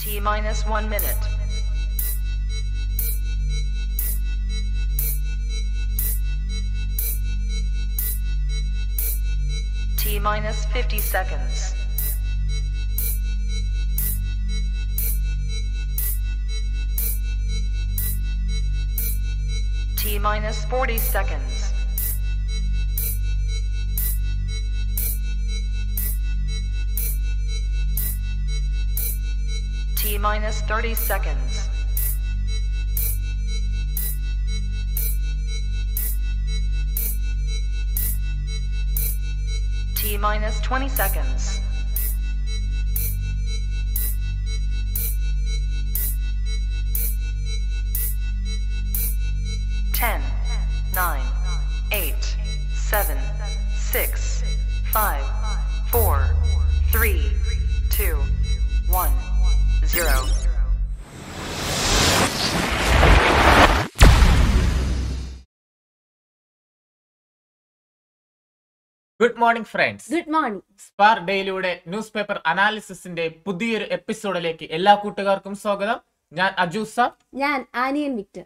T minus one minute. T minus 50 seconds. T minus 40 seconds. T minus 30 seconds. T minus 20 seconds. Ten, nine, eight, seven, six, five, four, three, two, one, zero. Good morning friends good morning Spar ഡെയിലിയുടെ newspaper അനാലിസിസിന്റെ പുതിയൊരു എപ്പിസോഡിലേക്ക് എല്ലാ കൂട്ടുകാർക്കും സ്വാഗതം ഞാൻ അജൂസ ഞാൻ onion Victor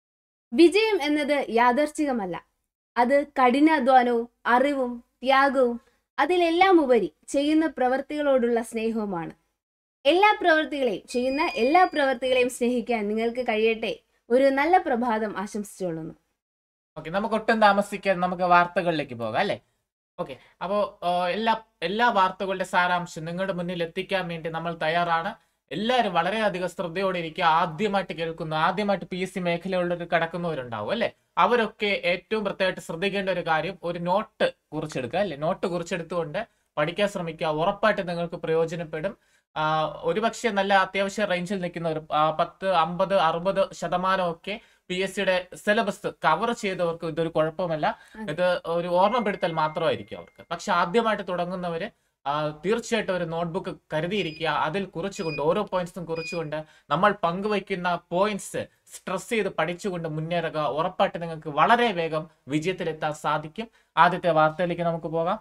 വിജയം എന്നത് യാദർച്ഛികമല്ല അത് കഠിനാധ്വാനവും അറിവും ത്യാഗവും അതിലെല്ലാം ഉപരി ചെയ്യുന്ന പ്രവൃത്തികളോടുള്ള സ്നേഹവുമാണ് എല്ലാ പ്രവൃത്തികളെയും ചെയ്യുന്ന എല്ലാ പ്രവൃത്തികളെയും സ്നേഹിക്കാൻ നിങ്ങൾക്ക് കഴിയട്ടെ ഒരു നല്ല പ്രഭാതം ആശംസിച്ചുകൊള്ളുന്നു ഓക്കെ നമുക്ക് ഒട്ടും താമസിക്കാതെ നമുക്ക് വാർത്തകളിലേക്ക് പോകാം അല്ലേ ഓക്കെ അപ്പോൾ എല്ലാ എല്ലാ വാർത്തകളുടെ സാരാംശം നിങ്ങളുടെ മുന്നിൽ എത്തിക്കാൻ വേണ്ടി നമ്മൾ തയ്യാറാണ് എല്ലാവരും വളരെയധികം ശ്രദ്ധയോടെ ഇരിക്കുക ആദ്യമായിട്ട് കേൾക്കുന്നു ആദ്യമായിട്ട് പി എസ് സി മേഖലകളിൽ കിടക്കുന്നവരുണ്ടാവും അല്ലെ അവരൊക്കെ ഏറ്റവും പ്രത്യേകമായിട്ട് ശ്രദ്ധിക്കേണ്ട ഒരു കാര്യം ഒരു നോട്ട് കുറിച്ചെടുക്കുക അല്ലെ നോട്ട് കുറിച്ചെടുത്തുകൊണ്ട് പഠിക്കാൻ ശ്രമിക്കുക ഉറപ്പായിട്ട് നിങ്ങൾക്ക് പ്രയോജനപ്പെടും ആ, ഒരുപക്ഷെ നല്ല അത്യാവശ്യ റേഞ്ചിൽ നിൽക്കുന്നവർ ആ, പത്ത് അമ്പത് അറുപത് ശതമാനമൊക്കെ പി എസ് സിയുടെ സിലബസ് കവർ ചെയ്തവർക്ക് ഇതൊരു കുഴപ്പമല്ല ഇത് ഒരു ഓർമ്മപ്പെടുത്തൽ മാത്രമായിരിക്കും അവർക്ക് പക്ഷെ ആദ്യമായിട്ട് തുടങ്ങുന്നവര് ആ, തീർച്ചയായിട്ടും ഒരു നോട്ട്ബുക്ക് കരുതിയിരിക്കുക അതിൽ കുറിച്ചുകൊണ്ട് ഓരോ പോയിന്റ്സും കുറിച്ചുകൊണ്ട് നമ്മൾ പങ്കുവയ്ക്കുന്ന പോയിന്റ്സ് സ്ട്രെസ് ചെയ്ത് പഠിച്ചുകൊണ്ട് മുന്നേറുക ഉറപ്പായിട്ട് നിങ്ങൾക്ക് വളരെ വേഗം വിജയത്തിലെത്താൻ സാധിക്കും ആദ്യത്തെ വാർത്തയിലേക്ക് നമുക്ക് പോകാം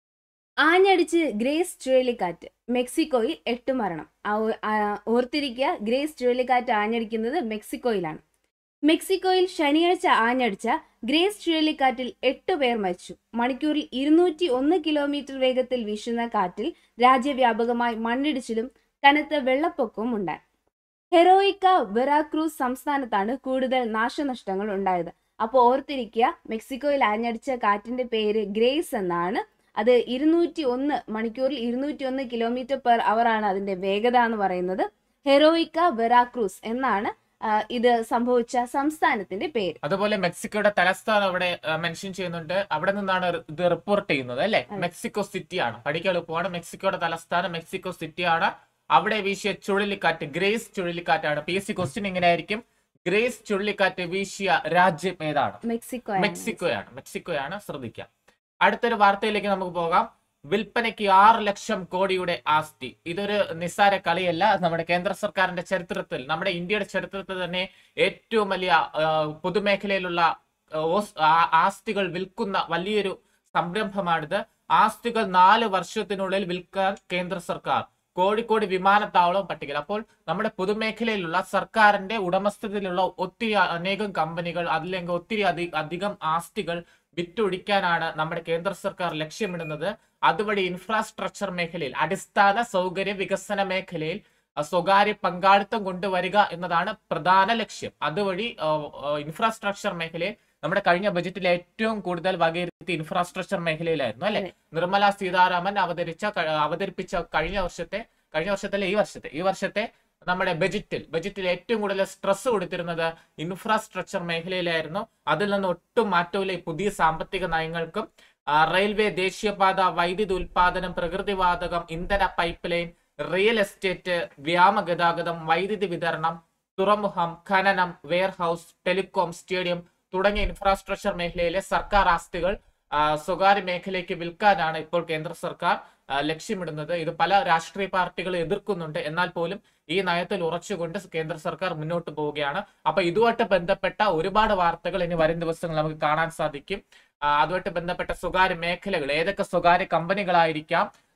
ആഞ്ഞടിച്ച് ഗ്രേസ് ചുഴലിക്കാറ്റ് മെക്സിക്കോയിൽ എട്ട് മരണം ആ ഓ- ആ ഓർത്തിരിക്കുക ഗ്രേസ് ചുഴലിക്കാറ്റ് ആഞ്ഞടിക്കുന്നത് മെക്സിക്കോയിലാണ് മെക്സിക്കോയിൽ ശനിയാഴ്ച ആഞ്ഞടിച്ച ഗ്രേസ് ചുഴലിക്കാറ്റിൽ എട്ട് പേർ മരിച്ചു മണിക്കൂറിൽ ഇരുന്നൂറ്റി ഒന്ന് കിലോമീറ്റർ വേഗത്തിൽ വീശുന്ന കാറ്റിൽ രാജ്യവ്യാപകമായി മണ്ണിടിച്ചിലും കനത്ത വെള്ളപ്പൊക്കവും ഉണ്ടായി ഹെറോയിക്ക വെറാക്രൂസ് സംസ്ഥാനത്താണ് കൂടുതൽ നാശനഷ്ടങ്ങൾ ഉണ്ടായത് അപ്പോൾ ഓർത്തിരിക്കുക മെക്സിക്കോയിൽ ആഞ്ഞടിച്ച കാറ്റിന്റെ പേര് ഗ്രേസ് എന്നാണ് അത് ഇരുന്നൂറ്റി ഒന്ന് മണിക്കൂറിൽ ഇരുന്നൂറ്റി ഒന്ന് കിലോമീറ്റർ പെർ അവർ ആണ് അതിന്റെ വേഗത എന്ന് പറയുന്നത് ഹെറോയിക്ക വെറാക്രൂസ് എന്നാണ് ആ, ഇത് സംഭവിച്ച സംസ്ഥാനത്തിന്റെ പേര് അതുപോലെ മെക്സിക്കോയുടെ തലസ്ഥാനം അവിടെ മെൻഷൻ ചെയ്യുന്നുണ്ട് അവിടെ നിന്നാണ് ഇത് റിപ്പോർട്ട് ചെയ്യുന്നത് അല്ലെ അതെ. മെക്സിക്കോ സിറ്റി ആണ് പഠിക്കാൻ എളുപ്പമാണ് മെക്സിക്കോയുടെ തലസ്ഥാനം മെക്സിക്കോ സിറ്റി ആണ് അവിടെ വീശിയ ചുഴലിക്കാറ്റ് ഗ്രേസ് ചുഴലിക്കാറ്റാണ് പി എസ് സി ക്വസ്റ്റ്യൻ ഇങ്ങനെ ആയിരിക്കും ഗ്രേസ് ചുഴലിക്കാറ്റ് വീശിയ രാജ്യം ഏതാണ് മെക്സിക്കോ ആണ്. മെക്സിക്കോയാണ് മെക്സിക്കോയാണ് ശ്രദ്ധിക്കാം അടുത്തൊരു വാർത്തയിലേക്ക് നമുക്ക് പോകാം വിൽപ്പനയ്ക്ക് ആറ് ലക്ഷം കോടിയുടെ ആസ്തി ഇതൊരു നിസ്സാര കളിയല്ല അത് നമ്മുടെ കേന്ദ്ര സർക്കാരിന്റെ ചരിത്രത്തിൽ നമ്മുടെ ഇന്ത്യയുടെ ചരിത്രത്തിൽ തന്നെ ഏറ്റവും വലിയ ആ, പൊതുമേഖലയിലുള്ള ആ, ഓസ്- ആ- ആസ്തികൾ വിൽക്കുന്ന വലിയൊരു സംരംഭമാണിത് ആസ്തികൾ നാല് വർഷത്തിനുള്ളിൽ വിൽക്കാൻ കേന്ദ്ര സർക്കാർ കോഴിക്കോട് വിമാനത്താവളം പട്ടികയിൽ അപ്പോൾ നമ്മുടെ പൊതുമേഖലയിലുള്ള സർക്കാരിന്റെ ഉടമസ്ഥതയിലുള്ള ഒത്തിരി അനേകം കമ്പനികൾ അതില്ലെങ്കിൽ ഒത്തിരി അധി- അധികം ആസ്തികൾ വിറ്റൊഴിക്കാനാണ് നമ്മുടെ കേന്ദ്ര സർക്കാർ ലക്ഷ്യമിടുന്നത് അതുവഴി ഇൻഫ്രാസ്ട്രക്ചർ മേഖലയിൽ അടിസ്ഥാന സൗകര്യ വികസന മേഖലയിൽ അഹ് സ്വകാര്യ പങ്കാളിത്തം കൊണ്ടുവരിക എന്നതാണ് പ്രധാന ലക്ഷ്യം അതുവഴി ഇൻഫ്രാസ്ട്രക്ചർ മേഖലയിൽ നമ്മുടെ കഴിഞ്ഞ ബജറ്റിൽ ഏറ്റവും കൂടുതൽ വകയിരുത്തി ഇൻഫ്രാസ്ട്രക്ചർ മേഖലയിലായിരുന്നു അല്ലെ അതെ. നിർമ്മല സീതാരാമൻ അവതരിച്ച ക- അവതരിപ്പിച്ച കഴിഞ്ഞ വർഷത്തെ കഴിഞ്ഞ വർഷത്തിലെ ഈ വർഷത്തെ ഈ വർഷത്തെ നമ്മുടെ ബജറ്റിൽ ബജറ്റിൽ ഏറ്റവും കൂടുതൽ സ്ട്രെസ് കൊടുത്തിരുന്നത് ഇൻഫ്രാസ്ട്രക്ചർ മേഖലയിലായിരുന്നു അതിൽ നിന്ന് ഒട്ടും മാറ്റമില്ല ഈ പുതിയ സാമ്പത്തിക നയങ്ങൾക്കും ആ, റെയിൽവേ ദേശീയപാത വൈദ്യുതി ഉൽപാദനം പ്രകൃതിവാതകം ഇന്ധന പൈപ്പ് ലൈൻ റിയൽ എസ്റ്റേറ്റ് വ്യോമഗതാഗതം വൈദ്യുതി വിതരണം തുറമുഖം ഖനനം വെയർഹൌസ് ടെലികോം സ്റ്റേഡിയം തുടങ്ങിയ ഇൻഫ്രാസ്ട്രക്ചർ മേഖലയിലെ സർക്കാർ ആസ്തികൾ ആ, സ്വകാര്യ മേഖലയ്ക്ക് വിൽക്കാനാണ് ഇപ്പോൾ കേന്ദ്ര സർക്കാർ ആ, ലക്ഷ്യമിടുന്നത് ഇത് പല രാഷ്ട്രീയ പാർട്ടികൾ എതിർക്കുന്നുണ്ട് എന്നാൽ പോലും ഈ നയത്തിൽ ഉറച്ചുകൊണ്ട് കേന്ദ്ര സർക്കാർ മുന്നോട്ട് പോവുകയാണ് അപ്പൊ ഇതുമായിട്ട് ബന്ധപ്പെട്ട ഒരുപാട് വാർത്തകൾ ഇനി വരും ദിവസങ്ങൾ നമുക്ക് കാണാൻ സാധിക്കും ആ, അതുമായിട്ട് ബന്ധപ്പെട്ട സ്വകാര്യ മേഖലകൾ ഏതൊക്കെ സ്വകാര്യ കമ്പനികളായിരിക്കാം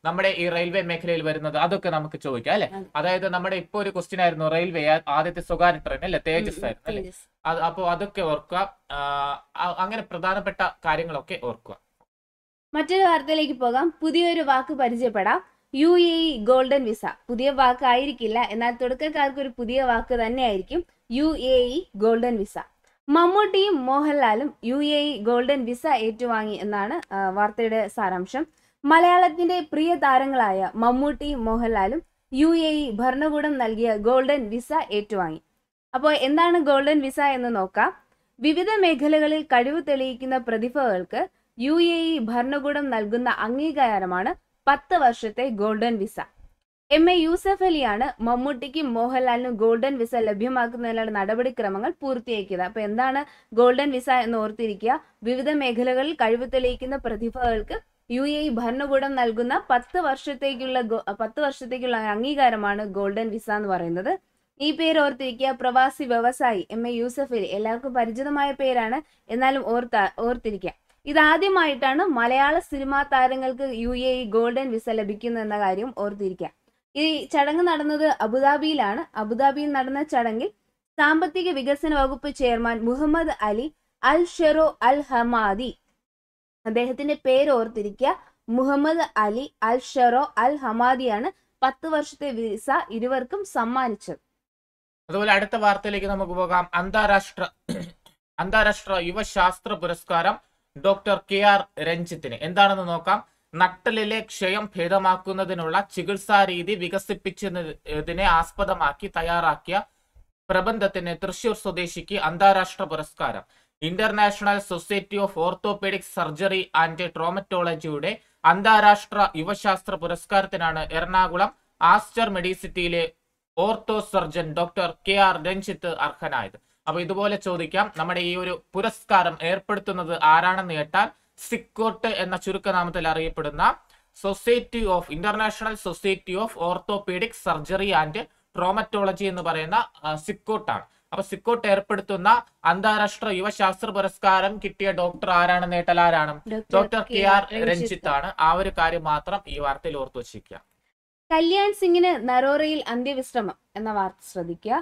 നമ്മുടെ ഈ റെയിൽവേ മേഖലയിൽ വരുന്നത് അതൊക്കെ നമുക്ക് ചോദിക്കാം അല്ലെ അതെ. അതായത് നമ്മുടെ ഇപ്പൊ ഒരു ക്വസ്റ്റ്യൻ ആയിരുന്നു റെയിൽവേ ആദ്യത്തെ സ്വകാര്യ ട്രെയിൻ അല്ലെ തേജസ് ആയിരുന്നു അല്ലെ തേജസ്. അത് അപ്പോൾ അതൊക്കെ ഓർക്കുക ആ, അ- അങ്ങനെ പ്രധാനപ്പെട്ട കാര്യങ്ങളൊക്കെ ഓർക്കുക മറ്റൊരു വാർത്തയിലേക്ക് പോകാം പുതിയൊരു വാക്ക് പരിചയപ്പെടാം U A E golden visa പുതിയ വാക്ക് ആയിരിക്കില്ല എന്നാൽ തുടക്കക്കാർക്ക് ഒരു പുതിയ വാക്ക് തന്നെയായിരിക്കും U A E golden visa മമ്മൂട്ടിയും മോഹൻലാലും U A E golden visa ഏറ്റുവാങ്ങി എന്നാണ് ആ, വാർത്തയുടെ സാരാംശം മലയാളത്തിന്റെ പ്രിയ താരങ്ങളായ മമ്മൂട്ടിയും മോഹൻലാലും യു എ ഇ ഭരണകൂടം നൽകിയ ഗോൾഡൻ വിസ ഏറ്റുവാങ്ങി അപ്പോൾ എന്താണ് ഗോൾഡൻ വിസ എന്ന് നോക്കാം വിവിധ മേഖലകളിൽ കഴിവ് തെളിയിക്കുന്ന പ്രതിഭകൾക്ക് യു എ ഇ ഭരണകൂടം നൽകുന്ന അംഗീകാരമാണ് പത്ത് വർഷത്തെ golden visa M A Yusuff അലിയാണ് മമ്മൂട്ടിക്കും മോഹൻലാലിനും ഗോൾഡൻ വിസ ലഭ്യമാക്കുന്നതിനുള്ള നടപടിക്രമങ്ങൾ പൂർത്തിയാക്കിയത് അപ്പൊ എന്താണ് ഗോൾഡൻ വിസ എന്ന് ഓർത്തിരിക്കുക വിവിധ മേഖലകളിൽ കഴിവ് തെളിയിക്കുന്ന പ്രതിഭകൾക്ക് യു എ ഇ ഭരണകൂടം നൽകുന്ന പത്ത് വർഷത്തേക്കുള്ള ഗോ- പത്ത് വർഷത്തേക്കുള്ള അംഗീകാരമാണ് ഗോൾഡൻ വിസ എന്ന് പറയുന്നത് ഈ പേര് ഓർത്തിരിക്കുക പ്രവാസി വ്യവസായി എം എ യൂസഫ് അലി എല്ലാവർക്കും പരിചിതമായ പേരാണ് എന്നാലും ഓർത്ത ഓർത്തിരിക്കുക ഇതാദ്യമായിട്ടാണ് മലയാള സിനിമാ താരങ്ങൾക്ക് U A E golden visa ലഭിക്കുന്നു എന്ന കാര്യം ഓർത്തിരിക്കുക ഈ ചടങ്ങ് നടന്നത് അബുദാബിയിലാണ് അബുദാബിയിൽ നടന്ന ചടങ്ങിൽ സാമ്പത്തിക വികസന വകുപ്പ് chairman Mohammed Ali Al Shero Al Hamadi അദ്ദേഹത്തിന്റെ പേര് ഓർത്തിരിക്കുക മുഹമ്മദ് അലി അൽ ഷെറോ അൽ ഹമാദിയാണ് പത്ത് വർഷത്തെ വിസ ഇരുവർക്കും സമ്മാനിച്ചത് അതുപോലെ അടുത്ത വാർത്തയിലേക്ക് നമുക്ക് പോകാം അന്താരാഷ്ട്ര അന്താരാഷ്ട്ര യുവശാസ്ത്ര പുരസ്കാരം ഡോക്ടർ കെ ആർ രഞ്ജിത്തിന് എന്താണെന്ന് നോക്കാം നട്ടലിലെ ക്ഷയം ഭേദമാക്കുന്നതിനുള്ള ചികിത്സാ രീതി വികസിപ്പിച്ചതിനെ ആസ്പദമാക്കി തയ്യാറാക്കിയ പ്രബന്ധത്തിന് തൃശൂർ സ്വദേശിക്ക് അന്താരാഷ്ട്ര പുരസ്കാരം international society of orthopedic surgery and ട്രോമറ്റോളജിയുടെ അന്താരാഷ്ട്ര യുവശാസ്ത്ര പുരസ്കാരത്തിനാണ് എറണാകുളം ആസ്റ്റർ മെഡിസിറ്റിയിലെ ortho surgeon doctor K R Ranjith അർഹനായത് അപ്പൊ ഇതുപോലെ ചോദിക്കാം നമ്മുടെ ഈ ഒരു പുരസ്കാരം ഏർപ്പെടുത്തുന്നത് ആരാണെന്ന് കേട്ടാൽ സിക്കോട്ട് എന്ന ചുരുക്കനാമത്തിൽ അറിയപ്പെടുന്ന society of international society of orthopaedic surgery and traumatology എന്ന് പറയുന്ന ആ, സിക്കോട്ടാണ് അപ്പൊ സിക്കോട്ട് ഏർപ്പെടുത്തുന്ന അന്താരാഷ്ട്ര യുവശാസ്ത്ര പുരസ്കാരം കിട്ടിയ ഡോക്ടർ ആരാണെന്ന് കേട്ടാൽ ആരാണ് ഡോക്ടർ കെ ആർ രഞ്ജിത്ത് ആണ് ആ ഒരു കാര്യം മാത്രം ഈ വാർത്തയിൽ ഓർത്തു വച്ചിരിക്കുക കല്യാൺ സിംഗിന് നരോറയിൽ അന്ത്യവിശ്രമം എന്ന വാർത്ത ശ്രദ്ധിക്കുക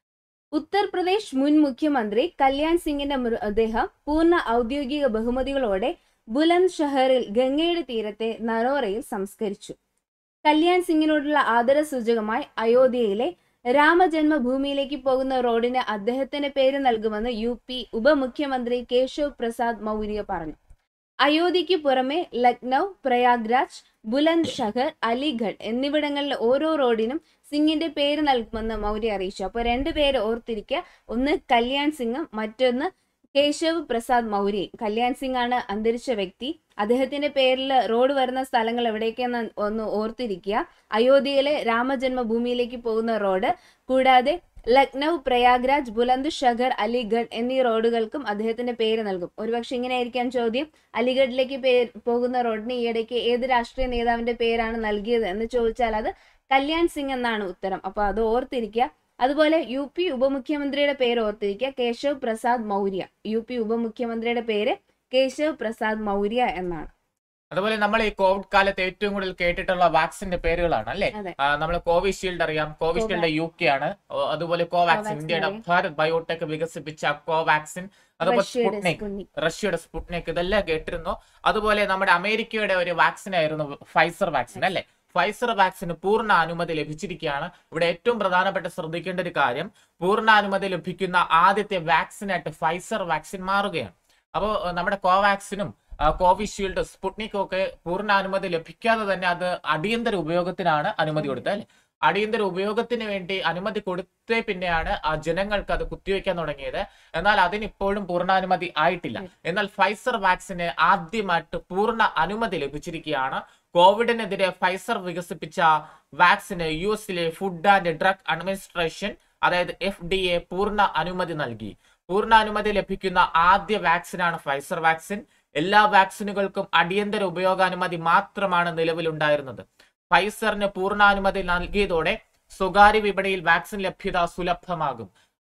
ഉത്തർപ്രദേശ് മുൻ മുഖ്യമന്ത്രി കല്യാൺ സിംഗിന്റെ മൃതദേഹം പൂർണ്ണ ഔദ്യോഗിക ബഹുമതികളോടെ ബുലന്ദ് ഷഹറിൽ ഗംഗയുടെ തീരത്തെ നരോറയിൽ സംസ്കരിച്ചു കല്യാൺ സിംഗിനോടുള്ള ആദര സൂചകമായി അയോധ്യയിലെ രാമജന്മഭൂമിയിലേക്ക് പോകുന്ന റോഡിന് അദ്ദേഹത്തിന്റെ പേര് നൽകുമെന്ന് യു പി ഉപമുഖ്യമന്ത്രി കേശവ് പ്രസാദ് മൗര്യ പറഞ്ഞു അയോധ്യയ്ക്ക് പുറമെ ലക്നൗ പ്രയാഗ്രാജ് ബുലന്ദ് ഷഹർ അലിഗഡ് എന്നിവിടങ്ങളിലെ ഓരോ റോഡിനും സിംഗിന്റെ പേര് നൽകുമെന്ന് മൗര്യ അറിയിച്ചു അപ്പോൾ രണ്ട് പേര് ഓർത്തിരിക്കുക ഒന്ന് കല്യാൺ സിംഗും മറ്റൊന്ന് കേശവ് പ്രസാദ് മൗര്യ കല്യാൺ സിംഗ് ആണ് അന്തരിച്ച വ്യക്തി അദ്ദേഹത്തിന്റെ പേരിൽ റോഡ് വരുന്ന സ്ഥലങ്ങൾ എവിടേക്കെന്ന് ഒന്ന് ഓർത്തിരിക്കുക അയോധ്യയിലെ രാമജന്മഭൂമിയിലേക്ക് പോകുന്ന റോഡ് കൂടാതെ ലക്നൗ പ്രയാഗ്രാജ് ബുലന്ദ് ഷഹർ അലിഗഡ് എന്നീ റോഡുകൾക്കും അദ്ദേഹത്തിന്റെ പേര് നൽകും ഒരുപക്ഷെ ഇങ്ങനെ ആയിരിക്കാം ചോദ്യം അലിഗഡിലേക്ക് പേ- പോകുന്ന റോഡിന് ഈയിടയ്ക്ക് ഏത് രാഷ്ട്രീയ നേതാവിന്റെ പേരാണ് നൽകിയത് എന്ന് ചോദിച്ചാൽ അത് കല്യാൺ സിംഗ് എന്നാണ് ഉത്തരം അപ്പൊ അത് ഓർത്തിരിക്കുക അതുപോലെ യു പി ഉപമുഖ്യമന്ത്രിയുടെ പേര് ഓർത്തിരിക്കുക കേശവ് പ്രസാദ് മൗര്യ യു പി ഉപമുഖ്യമന്ത്രിയുടെ പേര് കേശവ് പ്രസാദ് മൗര്യ എന്നാണ് അതുപോലെ നമ്മൾ ഈ കോവിഡ് കാലത്ത് ഏറ്റവും കൂടുതൽ കേട്ടിട്ടുള്ള വാക്സിന്റെ പേരുകളാണ് അല്ലെ അതെ. നമ്മൾ കോവിഷീൽഡ് അറിയാം കോവിഷീൽഡ് യു കെ ആണ് ഓ, അതുപോലെ കോവാക്സിൻ കോവാക്സിൻ ഇന്ത്യയുടെ അറിയാം. ഭാരത് ബയോടെക് വികസിപ്പിച്ച കോവാക്സിൻ അതുപോലെ റഷ്യയുടെ സ്പുട്നിക് സ്പുട്നിക്. റഷ്യയുടെ സ്പുട്നിക് ഇതെല്ലാം കേട്ടിരുന്നു അതുപോലെ നമ്മുടെ അമേരിക്കയുടെ ഒരു വാക്സിൻ ആയിരുന്നു ഫൈസർ വാക്സിൻ അല്ലെ ഫൈസർ വാക്സിന് പൂർണ്ണ അനുമതി ലഭിച്ചിരിക്കുകയാണ് ഇവിടെ ഏറ്റവും പ്രധാനപ്പെട്ട ശ്രദ്ധിക്കേണ്ട ഒരു കാര്യം പൂർണ്ണ അനുമതി ലഭിക്കുന്ന ആദ്യത്തെ വാക്സിനായിട്ട് ഫൈസർ വാക്സിൻ മാറുകയാണ് അപ്പോൾ നമ്മുടെ കോവാക്സിനും ആ, കോവിഷീൽഡ് സ്പുട്നിക്കും ഒക്കെ പൂർണ്ണ അനുമതി ലഭിക്കാതെ തന്നെ അത് അടിയന്തര ഉപയോഗത്തിനാണ് അനുമതി കൊടുത്തത് അല്ലെ അടിയന്തര ഉപയോഗത്തിന് വേണ്ടി അനുമതി കൊടുത്തേ പിന്നെയാണ് ആ ജനങ്ങൾക്ക് അത് കുത്തിവെക്കാൻ തുടങ്ങിയത് എന്നാൽ അതിനിപ്പോഴും പൂർണ്ണാനുമതി ആയിട്ടില്ല എന്നാൽ ഫൈസർ വാക്സിന് ആദ്യമായിട്ട് പൂർണ്ണ അനുമതി ലഭിച്ചിരിക്കുകയാണ് കോവിഡിനെതിരെ ഫൈസർ വികസിപ്പിച്ച വാക്സിന് യു എസിലെ ഫുഡ് ആൻഡ് ഡ്രഗ് അഡ്മിനിസ്ട്രേഷൻ അതായത് എഫ് ഡി എ പൂർണ്ണ അനുമതി നൽകി പൂർണ്ണ അനുമതി ലഭിക്കുന്ന ആദ്യ വാക്സിനാണ് ഫൈസർ വാക്സിൻ എല്ലാ വാക്സിനുകൾക്കും അടിയന്തര ഉപയോഗാനുമതി മാത്രമാണ് നിലവിലുണ്ടായിരുന്നത് ഫൈസറിന് പൂർണ്ണാനുമതി നൽകിയതോടെ സ്വകാര്യ വിപണിയിൽ വാക്സിൻ ലഭ്യത സുലഭമാകും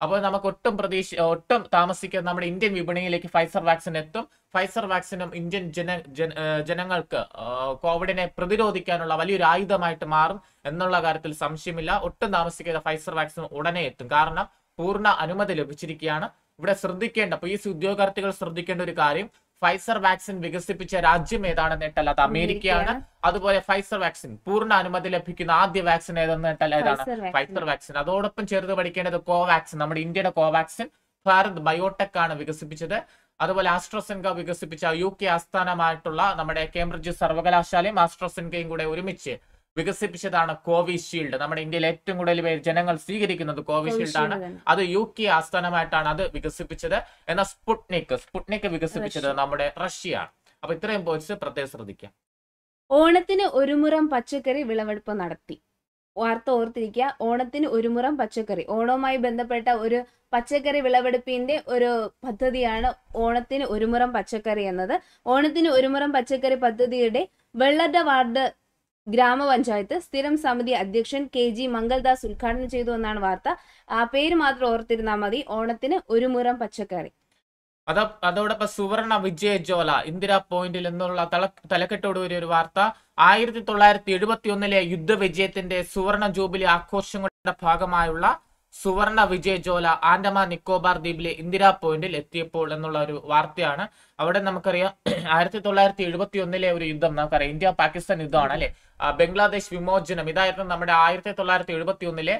അപ്പോൾ നമുക്ക് ഒട്ടും പ്രതീക്ഷ ഒട്ടും താമസിക്കാതെ നമ്മുടെ ഇന്ത്യൻ വിപണിയിലേക്ക് ഫൈസർ വാക്സിൻ എത്തും ഫൈസർ വാക്സിനും ഇന്ത്യൻ ജന ജന- ഏഹ് ജനങ്ങൾക്ക് ആഹ് കോവിഡിനെ പ്രതിരോധിക്കാനുള്ള വലിയൊരു ആയുധമായിട്ട് മാറും എന്നുള്ള കാര്യത്തിൽ സംശയമില്ല ഒട്ടും താമസിക്കാതെ ഫൈസർ വാക്സിൻ ഉടനെ എത്തും കാരണം പൂർണ്ണ അനുമതി ലഭിച്ചിരിക്കുകയാണ് ഇവിടെ ശ്രദ്ധിക്കേണ്ട പി എസ് ഉദ്യോഗാർത്ഥികൾ ശ്രദ്ധിക്കേണ്ട ഒരു കാര്യം ഫൈസർ വാക്സിൻ വികസിപ്പിച്ച രാജ്യം ഏതാണെന്ന് കേട്ടാൽ അത് അമേരിക്കയാണ് അതുപോലെ ഫൈസർ വാക്സിൻ പൂർണ്ണ അനുമതി ലഭിക്കുന്ന ആദ്യ വാക്സിൻ ഏതെന്ന് കേട്ടാൽ ഏതാണ് ഫൈസർ വാക്സിൻ. ഫൈസർ വാക്സിൻ അതോടൊപ്പം ചേർത്ത് പഠിക്കേണ്ടത് കോവാക്സിൻ നമ്മുടെ ഇന്ത്യയുടെ കോവാക്സിൻ ഭാരത് ബയോടെക് ആണ് വികസിപ്പിച്ചത് അതുപോലെ ആസ്ട്രോസെൻക വികസിപ്പിച്ച യു കെ ആസ്ഥാനമായിട്ടുള്ള നമ്മുടെ കേംബ്രിഡ്ജ് സർവകലാശാലയും ആസ്ട്രോസെൻകയും കൂടെ ഒരുമിച്ച് വികസിപ്പിച്ചതാണ് കോവിഷീൽഡ് നമ്മുടെ ഇന്ത്യയിൽ ഏറ്റവും കൂടുതൽ പേര് ജനങ്ങൾ സ്വീകരിക്കുന്നത് കോവിഷീൽഡ് ആണ് കോവിഷീൽഡ് തന്നെ. അത് യു കെ ആസ്ഥാനമായിട്ടാണ് അത് വികസിപ്പിച്ചത് എന്നാൽ സ്പുട്നിക് സ്പുട്നിക് വികസിപ്പിച്ചത് റഷ്യ. നമ്മുടെ റഷ്യയാണ് അപ്പൊ ഇത്രയും പോയിന്റ്സ് പ്രത്യേകം ശ്രദ്ധിക്കാം ഓണത്തിന് ഒരു മുറം പച്ചക്കറി വിളവെടുപ്പ് നടത്തി വാർത്ത ഓർത്തിരിക്കുക ഓണത്തിന് ഒരു മുറം പച്ചക്കറി ഓണവുമായി ബന്ധപ്പെട്ട ഒരു പച്ചക്കറി വിളവെടുപ്പിന്റെ ഒരു പദ്ധതിയാണ് ഓണത്തിന് ഒരു മുറം പച്ചക്കറി എന്നത് ഓണത്തിന് ഒരു മുറം പച്ചക്കറി പദ്ധതിയുടെ വെള്ളട വാർഡ് ഗ്രാമപഞ്ചായത്ത് സ്ഥിരം സമിതി അധ്യക്ഷൻ കെ ജി മംഗൾദാസ് ഉദ്ഘാടനം ചെയ്തു എന്നാണ് വാർത്ത ആ പേര് മാത്രം ഓർത്തിരുന്നാൽ മതി ഓണത്തിന് ഒരു മുറം പച്ചക്കറി അത് അതോടൊപ്പം സുവർണ വിജയജ്വാല ഇന്ദിരാ പോയിന്റിൽ എന്നുള്ള തല തലക്കെട്ടോടുകൂടിയ ഒരു വാർത്ത ആയിരത്തി തൊള്ളായിരത്തി എഴുപത്തി ഒന്നിലെ യുദ്ധവിജയത്തിന്റെ സുവർണ ജൂബിലി ആഘോഷങ്ങളുടെ ഭാഗമായുള്ള സുവർണ വിജയജ്വാല ആൻഡമാൻ നിക്കോബാർ ദ്വീപിലെ ഇന്ദിരാ പോയിന്റിൽ എത്തിയപ്പോൾ എന്നുള്ള ഒരു വാർത്തയാണ് അവിടെ നമുക്കറിയാം ആയിരത്തി തൊള്ളായിരത്തി എഴുപത്തി ഒന്നിലെ ഒരു യുദ്ധം നമുക്കറിയാം ഇന്ത്യ പാകിസ്ഥാൻ യുദ്ധമാണ് അല്ലെ ബംഗ്ലാദേശ് വിമോചനം ഇതായിരുന്നു നമ്മുടെ ആയിരത്തി തൊള്ളായിരത്തി എഴുപത്തി ഒന്നിലെ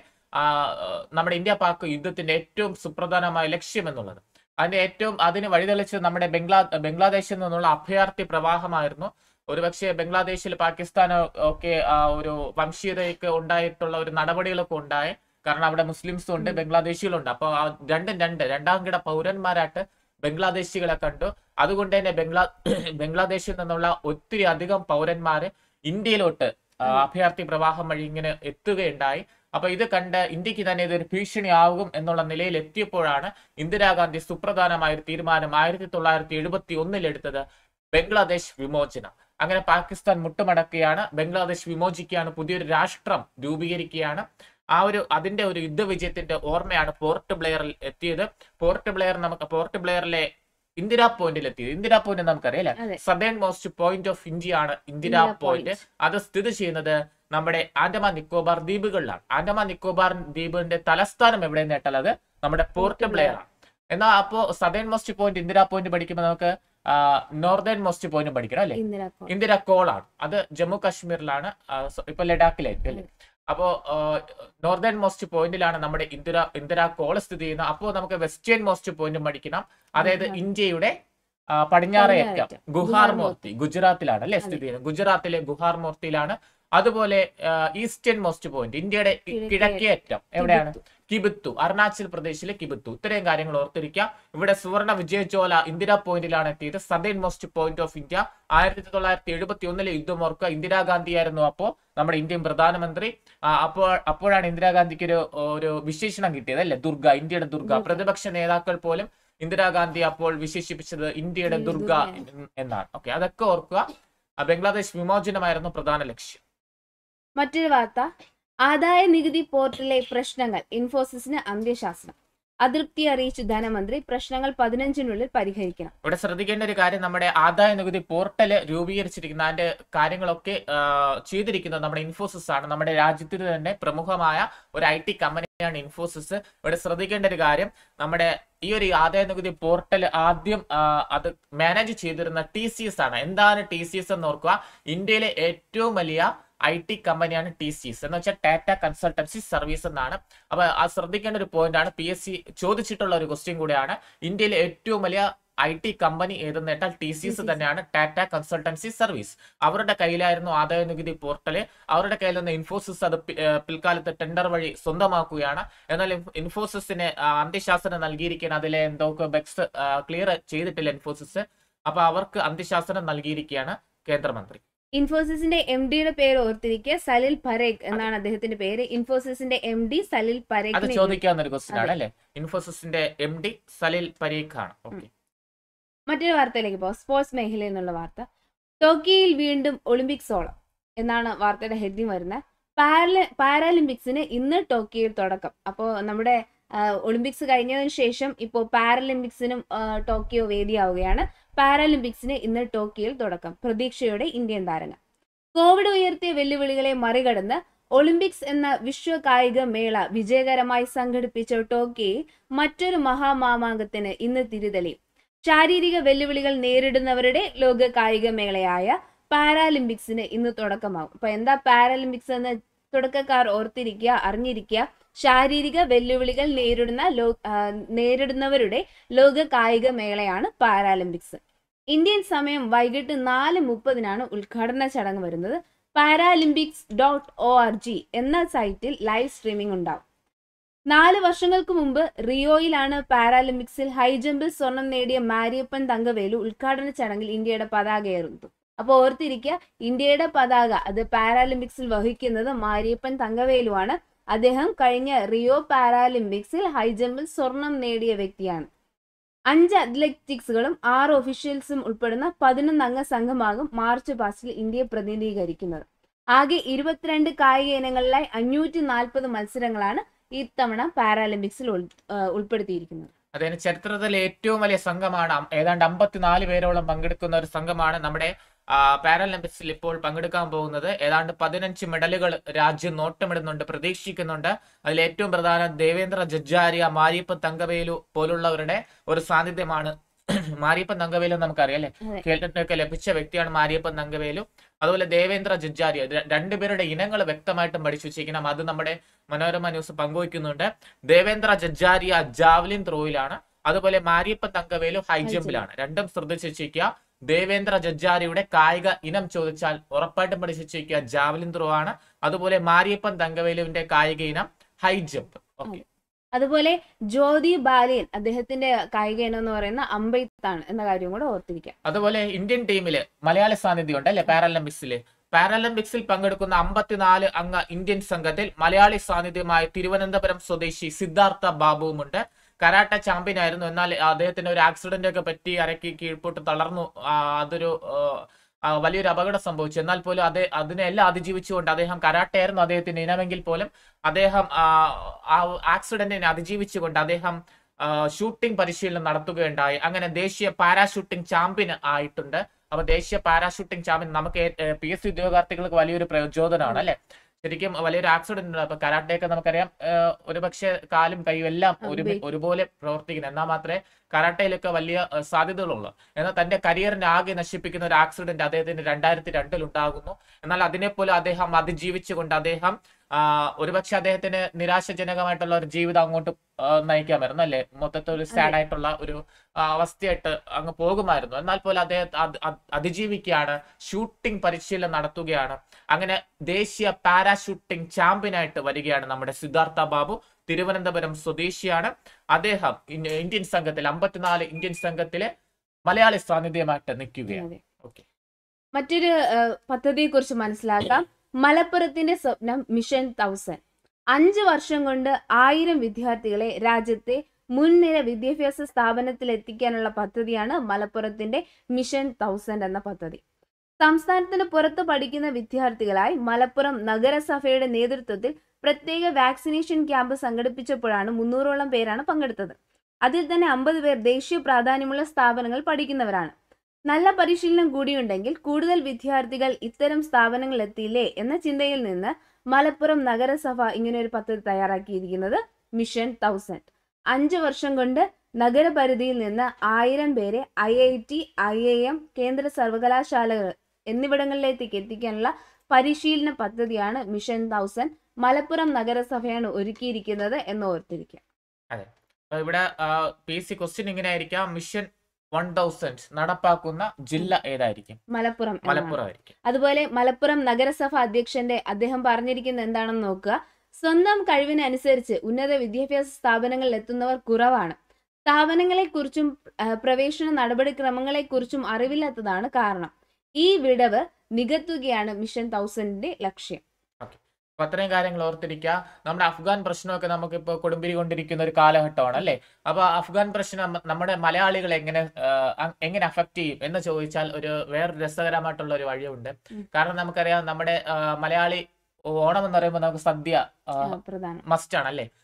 നമ്മുടെ ഇന്ത്യ പാക് യുദ്ധത്തിന്റെ ഏറ്റവും സുപ്രധാനമായ ലക്ഷ്യം എന്നുള്ളത് അതിന്റെ ഏറ്റവും അതിന് വഴിതെളിച്ചത് നമ്മുടെ ബംഗ്ലാ ബംഗ്ലാദേശിൽ നിന്നുള്ള അഭയാർത്ഥി പ്രവാഹമായിരുന്നു ഒരുപക്ഷെ ബംഗ്ലാദേശിൽ പാകിസ്ഥാൻ ഒക്കെ ആ, ഒരു വംശീയതയൊക്കെ ഉണ്ടായിട്ടുള്ള ഒരു നടപടികളൊക്കെ ഉണ്ടായി കാരണം അവിടെ മുസ്ലിംസും ഉണ്ട് ബംഗ്ലാദേശികളുണ്ട് അപ്പൊ ആ രണ്ടും രണ്ട് രണ്ടാം കിട പൗരന്മാരായിട്ട് ബംഗ്ലാദേശികളെ കണ്ടു അതുകൊണ്ട് തന്നെ ബംഗ്ലാ ബംഗ്ലാദേശിൽ നിന്നുള്ള ഒത്തിരി അധികം പൗരന്മാര് ഇന്ത്യയിലോട്ട് ആ, അഭയാർത്ഥി പ്രവാഹം വഴി ഇങ്ങനെ എത്തുകയുണ്ടായി അപ്പൊ ഇത് കണ്ട് ഇന്ത്യക്ക് തന്നെ ഇതൊരു ഭീഷണിയാകും എന്നുള്ള നിലയിൽ എത്തിയപ്പോഴാണ് ഇന്ദിരാഗാന്ധി സുപ്രധാനമായ ഒരു തീരുമാനം ആയിരത്തി തൊള്ളായിരത്തി എഴുപത്തി ഒന്നിൽ എടുത്തത് ബംഗ്ലാദേശ് വിമോചനം അങ്ങനെ പാകിസ്ഥാൻ മുട്ടുമടക്കുകയാണ് ബംഗ്ലാദേശ് വിമോചിക്കുകയാണ് പുതിയൊരു രാഷ്ട്രം രൂപീകരിക്കുകയാണ് ആ ഒരു അതിന്റെ ഒരു യുദ്ധവിജയത്തിന്റെ ഓർമ്മയാണ് പോർട്ട് ബ്ലെയറിൽ എത്തിയത് പോർട്ട് ബ്ലെയർ നമുക്ക് പോർട്ട് ബ്ലെയറിലെ ഇന്ദിരാ പോയിന്റിൽ എത്തിയത് ഇന്ദിരാ പോയിന്റ് നമുക്കറിയാം അതെ. അല്ലെ southern most point of India ആണ് ഇന്ദിരാ ഇന്ദിരാ പോയിന്റ് അത് സ്ഥിതി ചെയ്യുന്നത് നമ്മുടെ ആൻഡമാൻ നിക്കോബാർ ദ്വീപുകളിലാണ് ആൻഡമാൻ നിക്കോബാർ ദ്വീപിന്റെ തലസ്ഥാനം എവിടെയെന്ന് കേട്ടാൽ അത് നമ്മുടെ പോർട്ട് ബ്ലെയർ ആണ് എന്നാൽ അപ്പോ southern most point Indira point പഠിക്കുമ്പോൾ നമുക്ക് നോർത്തേൺ മോസ്റ്റ് പോയിന്റ് പഠിക്കണം അല്ലെ ഇന്ദിരാ കോ- ഇന്ദിര കോളാണ് അത് ജമ്മു കാശ്മീരിലാണ് ആ, സ- ഇപ്പൊ ലഡാക്കിലായിരിക്കും അല്ലേ അപ്പോ നോർത്തേൺ മോസ്റ്റ് പോയിന്റിലാണ് നമ്മുടെ ഇന്ദിര ഇന്ദിര കോൾ സ്ഥിതി ചെയ്യുന്നത് അപ്പോൾ നമുക്ക് വെസ്റ്റേൺ മോസ്റ്റ് പോയിന്റും പഠിക്കണം അതായത് ഗുജറാത്ത്. ഇന്ത്യയുടെ ആ, പടിഞ്ഞാറേ അറ്റം പടിഞ്ഞാറേ അറ്റം. ഗുഹാർ ഗുഹാർ മൂർത്തി ഗുജറാത്തിലാണ് അല്ലെ സ്ഥിതി ചെയ്യുന്നത് ഗുജറാത്തിലെ ഗുഹാർ മൂർത്തിയിലാണ് അതുപോലെ ഈസ്റ്റേൺ മോസ്റ്റ് പോയിന്റ് ഇന്ത്യയുടെ കി- കിഴക്കേ കിഴക്കേ അറ്റം എവിടെയാണ് കിബിത്തു അരുണാചൽ പ്രദേശിലെ കിബിത്തു ഇത്രയും കാര്യങ്ങൾ ഓർത്തിരിക്കുക ഇവിടെ സുവർണ വിജയചോല ഇന്ദിരാ പോയിന്റിലാണ് എത്തിയത് southern most point of India ആയിരത്തി തൊള്ളായിരത്തി എഴുപത്തി ഒന്നിലെ യുദ്ധം ഓർക്കുക ഇന്ദിരാഗാന്ധി ആയിരുന്നു അപ്പോ നമ്മുടെ ഇന്ത്യൻ പ്രധാനമന്ത്രി ആ, അപ്പോൾ അപ്പോഴാണ് ഇന്ദിരാഗാന്ധിക്ക് ഒരു ഒരു വിശേഷണം കിട്ടിയത് അല്ലെ ദുർഗ ഇന്ത്യയുടെ ദുർഗ ദുർഗ. പ്രതിപക്ഷ നേതാക്കൾ പോലും ഇന്ദിരാഗാന്ധി അപ്പോൾ വിശേഷിപ്പിച്ചത് ഇന്ത്യയുടെ ഇന്ത്യയുടെ ദുർഗ ദുർഗയാണ്. എന്നാണ് ഓക്കെ അതൊക്കെ ഓർക്കുക ആ, ബംഗ്ലാദേശ് വിമോചനമായിരുന്നു പ്രധാന ലക്ഷ്യം മറ്റൊരു വാർത്ത ആദായ നികുതി പോർട്ടലിലെ പ്രശ്നങ്ങൾ ഇൻഫോസിസിന് അന്ത്യശാസനം അതൃപ്തി അറിയിച്ചു ധനമന്ത്രി പ്രശ്നങ്ങൾ പതിനഞ്ചിനുള്ളിൽ പരിഹരിക്കണം ഇവിടെ ശ്രദ്ധിക്കേണ്ട ഒരു കാര്യം നമ്മുടെ ആദായ നികുതി പോർട്ടൽ രൂപീകരിച്ചിരിക്കുന്ന അതിന്റെ കാര്യങ്ങളൊക്കെ ആ, ചെയ്തിരിക്കുന്നത് നമ്മുടെ ഇൻഫോസിസ് ആണ് നമ്മുടെ രാജ്യത്തിന് തന്നെ പ്രമുഖമായ ഒരു ഐ ടി കമ്പനിയാണ് ഇൻഫോസിസ് ഇവിടെ ശ്രദ്ധിക്കേണ്ട ഒരു കാര്യം നമ്മുടെ ഈ ഒരു ആദായ നികുതി പോർട്ടൽ ആദ്യം ആ, അത് മാനേജ് ചെയ്തിരുന്ന ടി സി എസ് ആണ് എന്താണ് ടി സി എസ് എന്ന് ഓർക്കുക ഇന്ത്യയിലെ ഏറ്റവും വലിയ ഐ ടി കമ്പനിയാണ് ടി സി എസ് എന്ന് വെച്ചാൽ ടാറ്റ കൺസൾട്ടൻസി സർവീസ് എന്നാണ് അപ്പൊ ആ ശ്രദ്ധിക്കേണ്ട ഒരു പോയിന്റ് ആണ് പി എസ് സി ചോദിച്ചിട്ടുള്ള ഒരു ക്വസ്റ്റ്യൻ കൂടെയാണ് ഇന്ത്യയിലെ ഏറ്റവും വലിയ ഐ ടി കമ്പനി ഏതെന്ന് കേട്ടാൽ ടി സി എസ് TCS. തന്നെയാണ് ടാറ്റ കൺസൾട്ടൻസി സർവീസ് അവരുടെ കയ്യിലായിരുന്നു ആദായ നികുതി പോർട്ടല് അവരുടെ കയ്യിൽ നിന്ന് ഇൻഫോസിസ് അത് പി- ഏർ പിൽക്കാലത്ത് ടെൻഡർ വഴി സ്വന്തമാക്കുകയാണ് എന്നാൽ ഇൻഫ്- ഇൻഫോസിസിന് ആ, അന്ത്യശാസനം നൽകിയിരിക്കുകയാണ് അതിലെ എന്തൊക്കെ ബെക്സ് ക്ലിയർ ചെയ്തിട്ടില്ല ഇൻഫോസിസ് അപ്പൊ അവർക്ക് അന്ത്യശാസനം നൽകിയിരിക്കുകയാണ് കേന്ദ്രമന്ത്രി ഇൻഫോസിസിന്റെ എം ഡിയുടെ പേര് ഓർത്തിരിക്കുക സലിൽ പരേഖ് എന്നാണ് അദ്ദേഹത്തിന്റെ പേര് ഇൻഫോസിസിന്റെ എം ഡി സലിൽ അത് പരേഖ് ചോദിക്കാവുന്ന ഒരു ക്വസ്റ്റ്യൻ ആണ് അതെ. അല്ലെ ഇൻഫോസിസിന്റെ എം ഡി സലിൽ പരീഖ് ആണ് ഓക്കെ മറ്റൊരു വാർത്തയിലേക്ക് പോകാം സ്പോർട്സ് മേഖലയിൽ നിന്നുള്ള വാർത്ത ടോക്കിയോയിൽ വീണ്ടും ഒളിമ്പിക്സ് ഓളം എന്നാണ് വാർത്തയുടെ ഹെഡിങ് വരുന്നത് പാരല പാരാലിമ്പിക്സിന് ഇന്ന് ടോക്കിയോയിൽ തുടക്കം അപ്പോൾ നമ്മുടെ ഒളിമ്പിക്സ് കഴിഞ്ഞതിന് ശേഷം ഇപ്പോൾ പാരലിമ്പിക്സിനും ആ, ടോക്കിയോ വേദിയാവുകയാണ് പാരാലിമ്പിക്സിന് ഇന്ന് ടോക്കിയോയിൽ തുടക്കം പ്രതീക്ഷയോടെ ഇന്ത്യൻ താരങ്ങൾ കോവിഡ് ഉയർത്തിയ വെല്ലുവിളികളെ മറികടന്ന് ഒളിമ്പിക്സ് എന്ന വിശ്വ കായിക മേള വിജയകരമായി സംഘടിപ്പിച്ച ടോക്കിയോയിൽ മറ്റൊരു മഹാമാമാങ്കത്തിന് ഇന്ന് തിരിതെളിയും ശാരീരിക വെല്ലുവിളികൾ നേരിടുന്നവരുടെ ലോക കായിക മേളയായ പാരാലിമ്പിക്സിന് ഇന്ന് തുടക്കമാകും അപ്പൊ എന്താ പാരാലിമ്പിക്സ് എന്ന് തുടക്കക്കാർ ഓർത്തിരിക്കുക അറിഞ്ഞിരിക്കുക ശാരീരിക വെല്ലുവിളികൾ നേരിടുന്ന ലോ ആ, നേരിടുന്നവരുടെ ലോക കായിക മേളയാണ് പാരാലിമ്പിക്സ് ഇന്ത്യൻ സമയം വൈകിട്ട് നാല് മുപ്പതിനാണ് ഉദ്ഘാടന ചടങ്ങ് വരുന്നത് Paralympics dot O R G എന്ന സൈറ്റിൽ ലൈവ് സ്ട്രീമിംഗ് ഉണ്ടാവും നാല് വർഷങ്ങൾക്ക് മുമ്പ് റിയോയിലാണ് പാരാലിമ്പിക്സിൽ ഹൈജമ്പിൽ സ്വർണം നേടിയ മാരിയപ്പൻ തങ്കവേലു ഉദ്ഘാടന ചടങ്ങിൽ ഇന്ത്യയുടെ പതാകയേറുന്നു അപ്പോൾ ഓർത്തിരിക്കുക ഇന്ത്യയുടെ പതാക അത് പാരാലിമ്പിക്സിൽ വഹിക്കുന്നത് മാരിയപ്പൻ തങ്കവേലുവാണ് അദ്ദേഹം കഴിഞ്ഞ റിയോ പാരാലിമ്പിക്സിൽ ഹൈജമ്പിൽ സ്വർണം നേടിയ വ്യക്തിയാണ് അഞ്ച് അത്ലറ്റിക്സുകളും ആറ് ഒഫീഷ്യൽസും ഉൾപ്പെടുന്ന പതിനൊന്നംഗ സംഘമാകും മാർച്ച് പാസ്റ്റിൽ ഇന്ത്യയെ പ്രതിനിധീകരിക്കുന്നത് ആകെ ഇരുപത്തിരണ്ട് കായിക ഇനങ്ങളിലായി അഞ്ഞൂറ്റി നാൽപ്പത് മത്സരങ്ങളാണ് ഇത്തവണ പാരാലിമ്പിക്സിൽ ഉൾ- ആ, ഉൾപ്പെടുത്തിയിരിക്കുന്നത് അതിന് ചരിത്രത്തിലെ ഏറ്റവും വലിയ സംഘമാണ് അം- ഏതാണ്ട് അമ്പത്തിനാല് പേരോളം പങ്കെടുക്കുന്ന ഒരു സംഘമാണ് നമ്മുടെ ആ, പാരാലിമ്പിക്സിൽ ഇപ്പോൾ പങ്കെടുക്കാൻ പോകുന്നത് ഏതാണ്ട് പതിനഞ്ച് മെഡലുകൾ രാജ്യം നോട്ടമിടുന്നുണ്ട് പ്രതീക്ഷിക്കുന്നുണ്ട് അതിൽ ഏറ്റവും പ്രധാനം ദേവേന്ദ്ര ജഡ്ജാരിയ മാരിയപ്പൻ തങ്കവേലു പോലുള്ളവരുടെ ഒരു സാന്നിധ്യമാണ് മാരിയപ്പൻ തങ്കവേലു നമുക്കറിയാം അല്ലെ അതെ. കേട്ടിട്ടൊക്കെ ലഭിച്ച വ്യക്തിയാണ് മാരിയപ്പൻ തങ്കവേലു അതുപോലെ ദേവേന്ദ്ര ജഡ്ജാരിയ ഇത് രണ്ടുപേരുടെ ഇനങ്ങൾ വ്യക്തമായിട്ടും പഠിച്ചു വെച്ചിരിക്കണം അത് നമ്മുടെ മനോരമ ന്യൂസ് പങ്കുവയ്ക്കുന്നുണ്ട് ദേവേന്ദ്ര ജഡ്ജാരിയ ജാവലിൻ ത്രോയിലാണ് അതുപോലെ മാരിയപ്പൻ തങ്കവേലു ഹൈ ജമ്പിലാണ് രണ്ടും ശ്രദ്ധിച്ചു വെച്ചിരിക്കുക ദേവേന്ദ്ര ജഡ്ജാരിയുടെ കായിക ഇനം ചോദിച്ചാൽ ഉറപ്പായിട്ടും പഠിച്ചു വെച്ചിരിക്കുക ജാവലിൻ ത്രോ ആണ് അതുപോലെ മാരിയപ്പൻ തങ്കവേലുവിന്റെ കായിക ഇനം ഹൈ ജമ്പ് ഓക്കെ അതുപോലെ ജ്യോതി ബാലിയൻ അദ്ദേഹത്തിന്റെ കായിക ഇനം എന്ന് പറയുന്ന അമ്പെയ്ത്താണ് എന്ന കാര്യം കൂടെ ഓർത്തിരിക്കാം അതുപോലെ ഇന്ത്യൻ ടീമില് മലയാള സാന്നിധ്യം ഉണ്ട് അല്ലെ പാരാലിമ്പിക്സിൽ പാരാലിമ്പിക്സിൽ പങ്കെടുക്കുന്ന അമ്പത്തിനാല് അംഗ ഇന്ത്യൻ സംഘത്തിൽ മലയാളി സാന്നിധ്യമായ തിരുവനന്തപുരം സ്വദേശി സിദ്ധാർത്ഥ ബാബുവുമുണ്ട് കരാട്ട ചാമ്പ്യൻ ആയിരുന്നു എന്നാൽ അദ്ദേഹത്തിന് ഒരു ആക്സിഡന്റ് ഒക്കെ പറ്റി അരക്കി കീഴ്പോട്ട് തളർന്നു ആ, അതൊരു ആ, ആ, വലിയൊരു അപകടം സംഭവിച്ചു എന്നാൽ പോലും അതേ അതിനെല്ലാം അതിജീവിച്ചുകൊണ്ട് അദ്ദേഹം കരാട്ടെ ആയിരുന്നു അദ്ദേഹത്തിന്റെ ഇനമെങ്കിൽ പോലും അദ്ദേഹം ആ, ആ ആക്സിഡന്റിനെ അതിജീവിച്ചുകൊണ്ട് അദ്ദേഹം ആ, ഷൂട്ടിംഗ് പരിശീലനം നടത്തുകയുണ്ടായി അങ്ങനെ ദേശീയ പാരാഷൂട്ടിംഗ് ചാമ്പ്യൻ ആയിട്ടുണ്ട് അപ്പൊ ദേശീയ പാരാഷൂട്ടിംഗ് ചാമ്പ്യൻ നമുക്ക് പി എസ് സി ഉദ്യോഗാർത്ഥികൾക്ക് വലിയൊരു പ്രചോദനമാണ് അല്ലെ ശരിക്കും വലിയൊരു ആക്സിഡന്റ് ഉണ്ട് അപ്പൊ കരാട്ടയൊക്കെ നമുക്കറിയാം ഏഹ്, ഒരുപക്ഷെ കാലും കൈയും എല്ലാം ഒരു ഉപയോഗി- ഒരുപോലെ പ്രവർത്തിക്കുന്നത് എന്നാൽ മാത്രമേ കരാട്ടയിലൊക്കെ വലിയ ഏഹ്, സാധ്യതകളുള്ളൂ എന്നാൽ തന്റെ കരിയറിനെ ആകെ നശിപ്പിക്കുന്ന ഒരു ആക്സിഡന്റ് അദ്ദേഹത്തിന് രണ്ടായിരത്തി രണ്ടിൽ ഉണ്ടാകുന്നു എന്നാൽ അതിനെപ്പോലും അദ്ദേഹം അതിജീവിച്ചുകൊണ്ട് അദ്ദേഹം ആ, ഒരുപക്ഷെ അദ്ദേഹത്തിന് നിരാശജനകമായിട്ടുള്ള ഒരു ജീവിതം അങ്ങോട്ട് ആ, നയിക്കാമായിരുന്നു അല്ലെ മൊത്തത്തിൽ ഒരു സാഡ് ആയിട്ടുള്ള ഒരു ആ, അവസ്ഥയായിട്ട് അങ്ങ് പോകുമായിരുന്നു എന്നാൽ പോലും അദ്ദേഹം അത് അത് അതിജീവിക്കുകയാണ് ഷൂട്ടിംഗ് പരിശീലനം നടത്തുകയാണ് അങ്ങനെ ദേശീയ പാരാഷൂട്ടിംഗ് ചാമ്പ്യനായിട്ട് വരികയാണ് നമ്മുടെ സിദ്ധാർത്ഥ ബാബു തിരുവനന്തപുരം സ്വദേശിയാണ് അദ്ദേഹം ഇൻ- ഇന്ത്യൻ സംഘത്തിൽ അമ്പത്തിനാല് ഇന്ത്യൻ സംഘത്തിലെ മലയാളി സാന്നിധ്യമായിട്ട് നിൽക്കുകയാണ് അതെ. ഓക്കെ മറ്റൊരു പദ്ധതിയെ കുറിച്ച് മനസ്സിലാക്കാം മലപ്പുറത്തിന്റെ സ്വപ്നം മിഷൻ തൗസൻഡ് അഞ്ച് വർഷം കൊണ്ട് ആയിരം വിദ്യാർത്ഥികളെ രാജ്യത്തെ മുൻനിര വിദ്യാഭ്യാസ സ്ഥാപനത്തിൽ എത്തിക്കാനുള്ള പദ്ധതിയാണ് മലപ്പുറത്തിന്റെ മിഷൻ തൗസൻഡ് എന്ന പദ്ധതി സംസ്ഥാനത്തിന് പുറത്ത് പഠിക്കുന്ന വിദ്യാർത്ഥികളായി മലപ്പുറം നഗരസഭയുടെ നേതൃത്വത്തിൽ പ്രത്യേക വാക്സിനേഷൻ ക്യാമ്പ് സംഘടിപ്പിച്ചപ്പോഴാണ് മുന്നൂറോളം പേരാണ് പങ്കെടുത്തത് അതിൽ തന്നെ അമ്പത് പേർ ദേശീയ പ്രാധാന്യമുള്ള സ്ഥാപനങ്ങൾ പഠിക്കുന്നവരാണ് നല്ല പരിശീലനം കൂടിയുണ്ടെങ്കിൽ കൂടുതൽ വിദ്യാർത്ഥികൾ ഇത്തരം സ്ഥാപനങ്ങളിൽ എത്തിയില്ലേ എന്ന ചിന്തയിൽ നിന്ന് മലപ്പുറം നഗരസഭ ഇങ്ങനെ ഒരു പദ്ധതി തയ്യാറാക്കിയിരിക്കുന്നത് മിഷൻ തൗസൻഡ് അഞ്ച് വർഷം കൊണ്ട് നഗരപരിധിയിൽ നിന്ന് ആയിരം പേരെ I I T I I M കേന്ദ്ര സർവകലാശാലകൾ എന്നിവിടങ്ങളിലേക്ക് എത്തിക്കാനുള്ള പരിശീലന പദ്ധതിയാണ് മിഷൻ തൗസൻഡ് മലപ്പുറം നഗരസഭയാണ് ഒരുക്കിയിരിക്കുന്നത് എന്ന് ഓർത്തിരിക്കുക അപ്പൊ ഇവിടെ പി സി ക്വസ്റ്റ്യൻ ഇങ്ങനെ ആയിരിക്കാം മിഷൻ വൺ തൗസൻഡ് നടപ്പാക്കുന്ന ജില്ല ഏതായിരിക്കും മലപ്പുറം എന്നാണ്. മലപ്പുറം ആയിരിക്കും അതുപോലെ മലപ്പുറം നഗരസഭ അധ്യക്ഷന്റെ അദ്ദേഹം പറഞ്ഞിരിക്കുന്നത് എന്താണെന്ന് നോക്കുക സ്വന്തം കഴിവിനനുസരിച്ച് ഉന്നത വിദ്യാഭ്യാസ സ്ഥാപനങ്ങളിൽ എത്തുന്നവർ കുറവാണ് സ്ഥാപനങ്ങളെക്കുറിച്ചും ആ, പ്രവേശന നടപടിക്രമങ്ങളെക്കുറിച്ചും അറിവില്ലാത്തതാണ് കാരണം ഈ വിടവ് നികത്തുകയാണ് മിഷൻ തൗസൻഡിന്റെ ലക്ഷ്യം അപ്പൊ അത്രയും കാര്യങ്ങൾ ഓർത്തിരിക്കുക നമ്മുടെ അഫ്ഗാൻ പ്രശ്നമൊക്കെ നമുക്കിപ്പോ കൊടുമ്പിരി കൊണ്ടിരിക്കുന്ന ഒരു കാലഘട്ടമാണ് അല്ലെ അപ്പൊ അഫ്ഗാൻ പ്രശ്നം നമ്മ- നമ്മുടെ മലയാളികളെ എങ്ങനെ ആ, അ- എങ്ങനെ അഫക്ട് ചെയ്യും എന്ന് ചോദിച്ചാൽ ഒരു വേറൊരു രസകരമായിട്ടുള്ള ഒരു വഴിയുണ്ട് ഉം. കാരണം നമുക്കറിയാം നമ്മുടെ ആ, മലയാളി ഓണം എന്ന് പറയുമ്പോൾ നമുക്ക് സദ്യ ആ, പ്രധാനം മസ്റ്റ് ആണ് അല്ലേ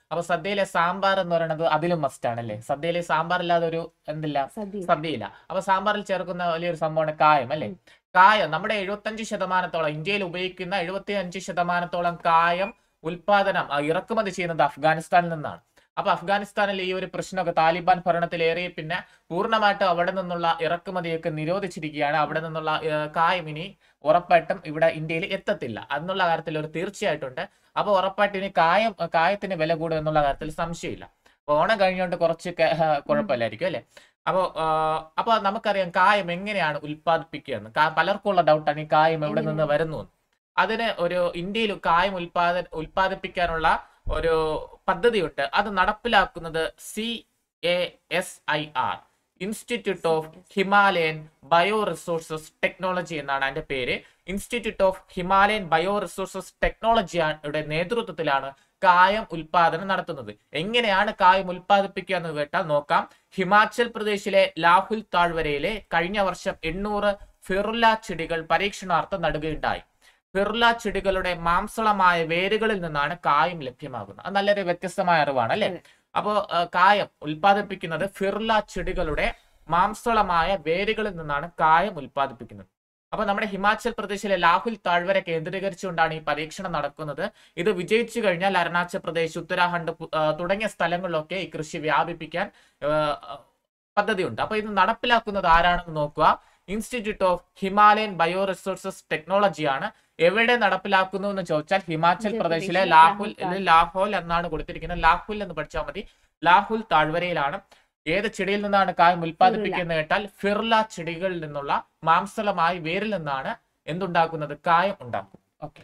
അപ്പൊ സദ്യയിലെ സാമ്പാർ എന്ന് പറയുന്നത് അതിലും മസ്റ്റ് ആണല്ലേ സദ്യയിലെ സാമ്പാർ ഇല്ലാതെ ഒരു എന്തില്ല സദ്യ സദ്യയില്ല അപ്പൊ സാമ്പാറിൽ ചേർക്കുന്ന വലിയൊരു സംഭവമാണ് കായം അല്ലെ കായം നമ്മുടെ എഴുപത്തഞ്ച് ശതമാനത്തോളം ഇന്ത്യയിൽ ഉപയോഗിക്കുന്ന എഴുപത്തി അഞ്ച് ശതമാനത്തോളം കായം ഉൽപാദനം ആ, ഇറക്കുമതി ചെയ്യുന്നത് അഫ്ഗാനിസ്ഥാനിൽ നിന്നാണ് അപ്പൊ അഫ്ഗാനിസ്ഥാനിൽ ഈ ഒരു പ്രശ്നമൊക്കെ താലിബാൻ ഭരണത്തിലേറി പിന്നെ പൂർണ്ണമായിട്ടും അവിടെ നിന്നുള്ള ഇറക്കുമതിയൊക്കെ നിരോധിച്ചിരിക്കുകയാണ് അവിടെ നിന്നുള്ള ഏർ, കായം ഇനി ഉറപ്പായിട്ടും ഇവിടെ ഇന്ത്യയിൽ എത്തത്തില്ല എന്നുള്ള കാര്യത്തിൽ ഒരു തീർച്ചയായിട്ടുണ്ട് അപ്പൊ ഉറപ്പായിട്ടും ഇനി കായം കായത്തിന് വില കൂടും എന്നുള്ള കാര്യത്തിൽ സംശയമില്ല അപ്പൊ ഓണം കഴിഞ്ഞുകൊണ്ട് കുറച്ച് ക- ആ, കുഴപ്പമില്ലായിരിക്കും അല്ലെ അപ്പോ അപ്പൊ നമുക്കറിയാം കായം എങ്ങനെയാണ് ഉൽപ്പാദിപ്പിക്കുക എന്ന് കാ- പലർക്കും ഉള്ള ഡൗട്ടാണ് ഈ കായം എവിടെ നിന്ന് എങ്ങനെയാണ്? വരുന്നു എന്ന്. അതിന് ഒരു ഇന്ത്യയിൽ കായം ഉൽപാദന ഉൽപ്പാദിപ്പിക്കാനുള്ള ഒരു പദ്ധതിയുണ്ട് അത് നടപ്പിലാക്കുന്നത് C A S I R institute of Himalayan bio resources technology എന്നാണ് അതിന്റെ പേര് institute of Himalayan bio resources ടെക്നോളജിയുടെ നേതൃത്വത്തിലാണ് കായം ഉൽപാദനം നടത്തുന്നത് എങ്ങനെയാണ് കായം ഉൽപ്പാദിപ്പിക്കുക എന്ന് കേട്ടാൽ നോക്കാം ഹിമാചൽ പ്രദേശിലെ ലാഹുൽ താഴ്വരയിലെ കഴിഞ്ഞ വർഷം എണ്ണൂറ് ഫിറുല്ല ചെടികൾ പരീക്ഷണാർത്ഥം നടുകയുണ്ടായി ഫിറുല്ല ചെടികളുടെ മാംസളമായ വേരുകളിൽ നിന്നാണ് കായം ലഭ്യമാകുന്നത് അത് നല്ലൊരു വ്യത്യസ്തമായ അറിവാണ് അല്ലെ അതെ. അപ്പോ ആ, കായം ഉൽപ്പാദിപ്പിക്കുന്നത് ഫിറുല്ല ചെടികളുടെ മാംസളമായ വേരുകളിൽ നിന്നാണ് കായം ഉൽപ്പാദിപ്പിക്കുന്നത് അപ്പൊ നമ്മുടെ ഹിമാചൽ പ്രദേശിലെ ലാഹുൽ താഴ്വര കേന്ദ്രീകരിച്ചുകൊണ്ടാണ് ഈ പരീക്ഷണം നടക്കുന്നത് ഇത് വിജയിച്ചു കഴിഞ്ഞാൽ അരുണാചൽ പ്രദേശ് ഉത്തരാഖണ്ഡ് പു- ആ, തുടങ്ങിയ സ്ഥലങ്ങളിലൊക്കെ ഈ കൃഷി വ്യാപിപ്പിക്കാൻ ആ, പദ്ധതിയുണ്ട് അപ്പൊ ഇത് നടപ്പിലാക്കുന്നത് ആരാണെന്ന് നോക്കുക institute of Himalayan bio resources ടെക്നോളജിയാണ് എവിടെ നടപ്പിലാക്കുന്നു എന്ന് ചോദിച്ചാൽ ഹിമാചൽ ഉത്തർപ്രദേശിലെ പ്രദേശിലെ ലാഹുൽ ലാഹുൽ താഴ്വര. ലാഹോൽ എന്നാണ് കൊടുത്തിരിക്കുന്നത് ലാഹുൽ എന്ന് പഠിച്ചാൽ മതി ലാഹുൽ താഴ്വരയിലാണ് ഏത് ചെടിയിൽ നിന്നാണ് കായം ഉൽപ്പാദിപ്പിക്കുന്നത് കേട്ടാൽ ഫിർല ചെടികളിൽ നിന്നുള്ള മാംസളമായ വേരിൽ നിന്നാണ് എന്തുണ്ടാക്കുന്നത് കായം ഉണ്ടാക്കും ഓക്കെ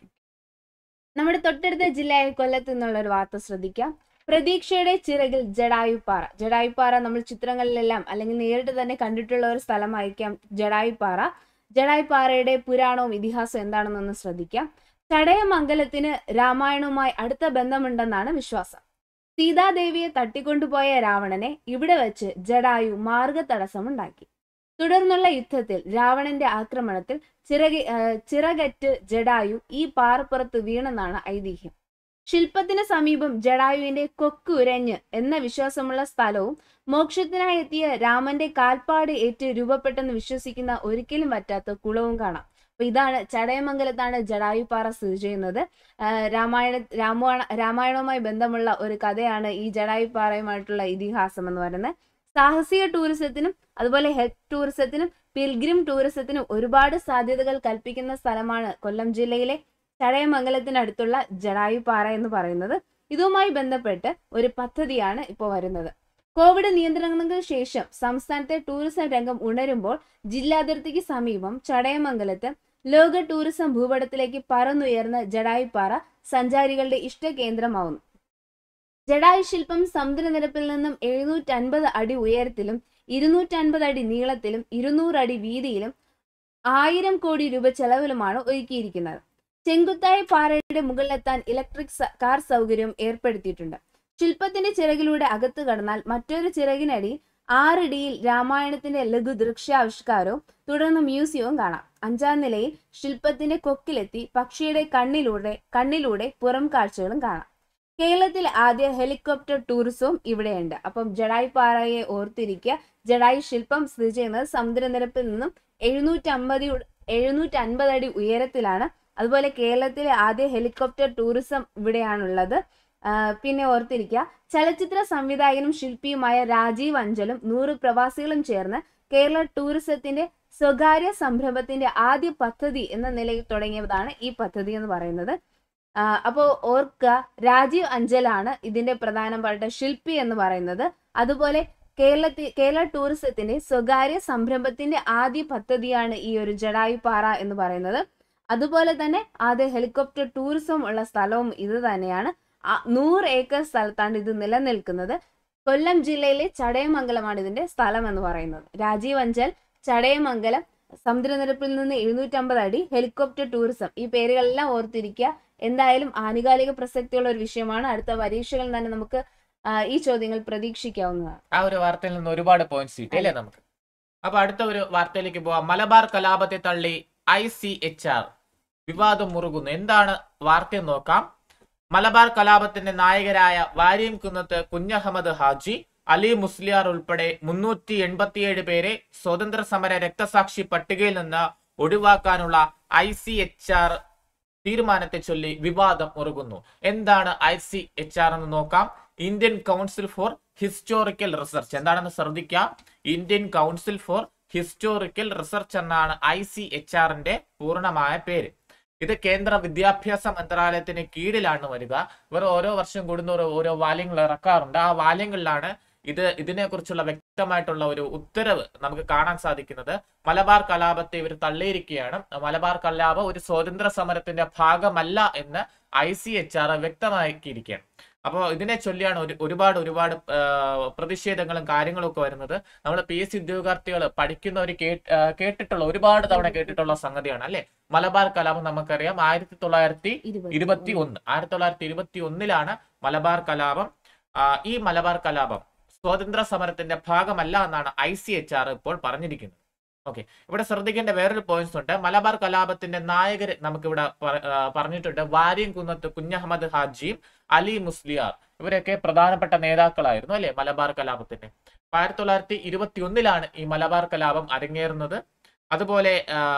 നമ്മുടെ തൊട്ടടുത്ത ജില്ലയായ കൊല്ലത്ത് നിന്നുള്ള ഒരു വാർത്ത ശ്രദ്ധിക്കാം പ്രതീക്ഷയുടെ ചിറകിൽ ജഡായുപ്പാറ ജഡായുപ്പാറ നമ്മൾ ചിത്രങ്ങളിലെല്ലാം അല്ലെങ്കിൽ നേരിട്ട് തന്നെ കണ്ടിട്ടുള്ള ഒരു സ്ഥലമായിരിക്കാം ജഡായുപ്പാറ ജഡായുപ്പാറയുടെ പുരാണവും ഇതിഹാസവും എന്താണെന്നൊന്ന് ശ്രദ്ധിക്കാം ചടയമംഗലത്തിന് രാമായണവുമായി അടുത്ത ബന്ധമുണ്ടെന്നാണ് വിശ്വാസം സീതാദേവിയെ തട്ടിക്കൊണ്ടുപോയ രാവണനെ ഇവിടെ വെച്ച് ജഡായു മാർഗ തടസ്സമുണ്ടാക്കി തുടർന്നുള്ള യുദ്ധത്തിൽ രാവണന്റെ ആക്രമണത്തിൽ ചിറകി ആ, ചിറകറ്റ് ജഡായു ഈ പാറപ്പുറത്ത് വീണെന്നാണ് ഐതിഹ്യം ശില്പത്തിന് സമീപം ജഡായുവിന്റെ കൊക്ക് ഉരഞ്ഞ് എന്ന വിശ്വാസമുള്ള സ്ഥലവും മോക്ഷത്തിനായി എത്തിയ രാമന്റെ കാൽപ്പാട് ഏറ്റ് രൂപപ്പെട്ടെന്ന് വിശ്വസിക്കുന്ന ഒരിക്കലും പറ്റാത്ത കുളവും കാണാം അപ്പൊ ഇതാണ് ചടയമംഗലത്താണ് ജഡായുപ്പാറ സ്ഥിതി ചെയ്യുന്നത് ആ, രാമായണ രാമായണ രാമായണവുമായി ബന്ധമുള്ള ഒരു കഥയാണ് ഈ ജഡായുപ്പാറയുമായിട്ടുള്ള ഇതിഹാസം എന്ന് പറയുന്നത് സാഹസിക ടൂറിസത്തിനും അതുപോലെ ഹെൽത്ത് ടൂറിസത്തിനും പിൽഗ്രിം ടൂറിസത്തിനും ഒരുപാട് സാധ്യതകൾ കൽപ്പിക്കുന്ന സ്ഥലമാണ് കൊല്ലം ജില്ലയിലെ ചടയമംഗലത്തിനടുത്തുള്ള ജഡായുപാറ എന്ന് പറയുന്നത് ഇതുമായി ബന്ധപ്പെട്ട് ഒരു പദ്ധതിയാണ് ഇപ്പോൾ വരുന്നത് കോവിഡ് നിയന്ത്രണങ്ങൾക്ക് ശേഷം സംസ്ഥാനത്തെ ടൂറിസം രംഗം ഉണരുമ്പോൾ ജില്ലാതിർത്തിക്ക് സമീപം ചടയമംഗലത്ത് ലോക ടൂറിസം ഭൂപടത്തിലേക്ക് പറന്നുയർന്ന ജഡായുപ്പാറ സഞ്ചാരികളുടെ ഇഷ്ടകേന്ദ്രമാവുന്നു ജഡായു ശില്പം സമുദ്രനിരപ്പിൽ നിന്നും എഴുന്നൂറ്റൻപത് അടി ഉയരത്തിലും ഇരുന്നൂറ്റൻപത് അടി നീളത്തിലും ഇരുന്നൂറ് അടി വീതിയിലും ആയിരം കോടി രൂപ ചെലവിലുമാണ് ഒരുക്കിയിരിക്കുന്നത് ചെങ്കുത്തായ പാറയുടെ മുകളിലെത്താൻ ഇലക്ട്രിക് സ- കാർ സൗകര്യം ഏർപ്പെടുത്തിയിട്ടുണ്ട് ശില്പത്തിന്റെ ചിറകിലൂടെ അകത്തു കടന്നാൽ മറ്റൊരു ചിറകിനടിയിൽ ആറിടിയിൽ രാമായണത്തിന്റെ ലഘു ദൃശ്യാവിഷ്കാരവും തുടർന്ന് മ്യൂസിയവും കാണാം അഞ്ചാം നിലയിൽ ശില്പത്തിന്റെ കൊക്കിലെത്തി പക്ഷിയുടെ കണ്ണിലൂടെ കണ്ണിലൂടെ പുറം കാഴ്ചകളും കാണാം കേരളത്തിൽ ആദ്യ ഹെലികോപ്റ്റർ ടൂറിസവും ഇവിടെയുണ്ട് അപ്പം ജഡായി പാറയെ ഓർത്തിരിക്കുക ജഡായി ശില്പം സ്ഥിതി ചെയ്യുന്നത് സമുദ്രനിരപ്പിൽ നിന്നും എഴുന്നൂറ്റമ്പത് എഴുന്നൂറ്റൻപത് അടി ഉയരത്തിലാണ് അതുപോലെ കേരളത്തിലെ ആദ്യ ഹെലികോപ്റ്റർ ടൂറിസം ഇവിടെയാണുള്ളത് ആ, പിന്നെ ഓർത്തിരിക്കുക ചലച്ചിത്ര സംവിധായകനും ശില്പിയുമായ രാജീവ് അഞ്ചലും നൂറ് പ്രവാസികളും ചേർന്ന് കേരള ടൂറിസത്തിന്റെ സ്വകാര്യ സംരംഭത്തിന്റെ ആദ്യ പദ്ധതി എന്ന നിലയിൽ തുടങ്ങിയതാണ് ഈ പദ്ധതി എന്ന് പറയുന്നത് അപ്പോൾ ഓർക്കുക രാജീവ് അഞ്ചലാണ് ഇതിന്റെ പ്രധാനപ്പെട്ട ശില്പി എന്ന് പറയുന്നത് അതുപോലെ കേരളത്തിൽ കേരള ടൂറിസത്തിന്റെ സ്വകാര്യ സംരംഭത്തിന്റെ ആദ്യ പദ്ധതിയാണ് ഈ ഒരു ജഡായുപാറ എന്ന് പറയുന്നത് അതുപോലെ തന്നെ ആദ്യ ഹെലികോപ്റ്റർ ടൂറിസം ഉള്ള സ്ഥലവും ഇത് തന്നെയാണ് ആ നൂറ് ഏക്കർ സ്ഥലത്താണ് ഇത് നിലനിൽക്കുന്നത് കൊല്ലം ജില്ലയിലെ ചടയമംഗലമാണ് ഇതിന്റെ സ്ഥലം എന്ന് പറയുന്നത് രാജീവ് അഞ്ചൽ ചടയമംഗലം സമുദ്രനിരപ്പിൽ നിന്ന് എഴുന്നൂറ്റമ്പത് അടി ഹെലികോപ്റ്റർ ടൂറിസം ഈ പേരുകളെല്ലാം ഓർത്തിരിക്കുക എന്തായാലും ആനുകാലിക പ്രസക്തിയുള്ള ഒരു വിഷയമാണ് അടുത്ത പരീക്ഷകളിൽ തന്നെ നമുക്ക് ആ, ഈ ചോദ്യങ്ങൾ പ്രതീക്ഷിക്കാവുന്നതാണ് ആ ഒരു വാർത്തയിൽ നിന്ന് ഒരുപാട് പോയിന്റ്സ് കിട്ടി അല്ലേ നമുക്ക് അപ്പൊ അടുത്ത ഒരു വാർത്തയിലേക്ക് പോവാം മലബാർ കലാപത്തെ തള്ളി ഐ സി എച്ച് ആർ വിവാദം മുറുകുന്നു എന്താണ് വാർത്ത എന്ന് നോക്കാം മലബാർ കലാപത്തിന്റെ നായകരായ വാര്യം കുന്നത്ത് കുഞ്ഞഹമ്മദ് ഹാജി അലി മുസ്ലിയാർ ഉൾപ്പെടെ മുന്നൂറ്റി എൺപത്തിയേഴ് പേരെ സ്വതന്ത്ര സമര രക്തസാക്ഷി പട്ടികയിൽ നിന്ന് ഒഴിവാക്കാനുള്ള ഐ സി എച്ച് ആർ തീരുമാനത്തെ ചൊല്ലി വിവാദം ഉറങ്ങുന്നു എന്താണ് ഐ സി എച്ച് ആർ എന്ന് നോക്കാം Indian council for historical research എന്താണെന്ന് ശ്രദ്ധിക്കാം Indian council for historical research എന്നാണ് ഐ സി എച്ച് ആറിന്റെ പൂർണ്ണമായ പേര് ഇത് കേന്ദ്ര വിദ്യാഭ്യാസ മന്ത്രാലയത്തിന് കീഴിലാണ് വരിക ഇവർ ഓരോ വർഷം കൂടുന്നോറും ഓരോ വാല്യങ്ങൾ ഇറക്കാറുണ്ട് ആ വാല്യങ്ങളിലാണ് ഇത് ഇതിനെക്കുറിച്ചുള്ള വ്യക്തമായിട്ടുള്ള ഒരു ഉത്തരവ് നമുക്ക് കാണാൻ സാധിക്കുന്നത് മലബാർ കലാപത്തെ ഇവർ തള്ളിയിരിക്കുകയാണ് മലബാർ കലാപം ഒരു സ്വാതന്ത്ര്യ സമരത്തിന്റെ ഭാഗമല്ല എന്ന് ഐ സി എച്ച് ആർ വ്യക്തമാക്കിയിരിക്കുകയാണ് അപ്പോൾ ഇതിനെ ചൊല്ലിയാണ് ഒരു ഒരുപാട് ഒരുപാട് ആ, പ്രതിഷേധങ്ങളും കാര്യങ്ങളും ഒക്കെ വരുന്നത് നമ്മൾ പി എസ് സി ഉദ്യോഗാർത്ഥികൾ പഠിക്കുന്നവർ കേട്ടിട്ടുള്ള ഒരുപാട് തവണ കേട്ടിട്ടുള്ള സംഗതിയാണ് അല്ലെ മലബാർ കലാപം നമുക്കറിയാം ആയിരത്തി തൊള്ളായിരത്തി ഇരുപത്തി ഒന്ന് ആയിരത്തി തൊള്ളായിരത്തി ഇരുപത്തി ഒന്നിലാണ് മലബാർ കലാപം ആ, ഈ മലബാർ കലാപം സ്വാതന്ത്ര്യ സമരത്തിന്റെ ഭാഗമല്ല എന്നാണ് ഐ സി എച്ച് ആർ ഇപ്പോൾ പറഞ്ഞിരിക്കുന്നത് ഓക്കെ ഇവിടെ ശ്രദ്ധിക്കേണ്ട വേറൊരു പോയിന്റ്സ് ഉണ്ട് മലബാർ കലാപത്തിന്റെ നായകർ നമുക്കിവിടെ പറ- ആ, പറഞ്ഞിട്ടുണ്ട് വാര്യം കുന്നത്ത് കുഞ്ഞഹമ്മദ് ഹാജിയും അലി മുസ്ലിയാർ ഇവരൊക്കെ പ്രധാനപ്പെട്ട നേതാക്കളായിരുന്നു അല്ലെ മലബാർ കലാപത്തിന്റെ അപ്പൊ ആയിരത്തി തൊള്ളായിരത്തി ഇരുപത്തി ഒന്നിലാണ് ഈ മലബാർ കലാപം അരങ്ങേറുന്നത് അതുപോലെ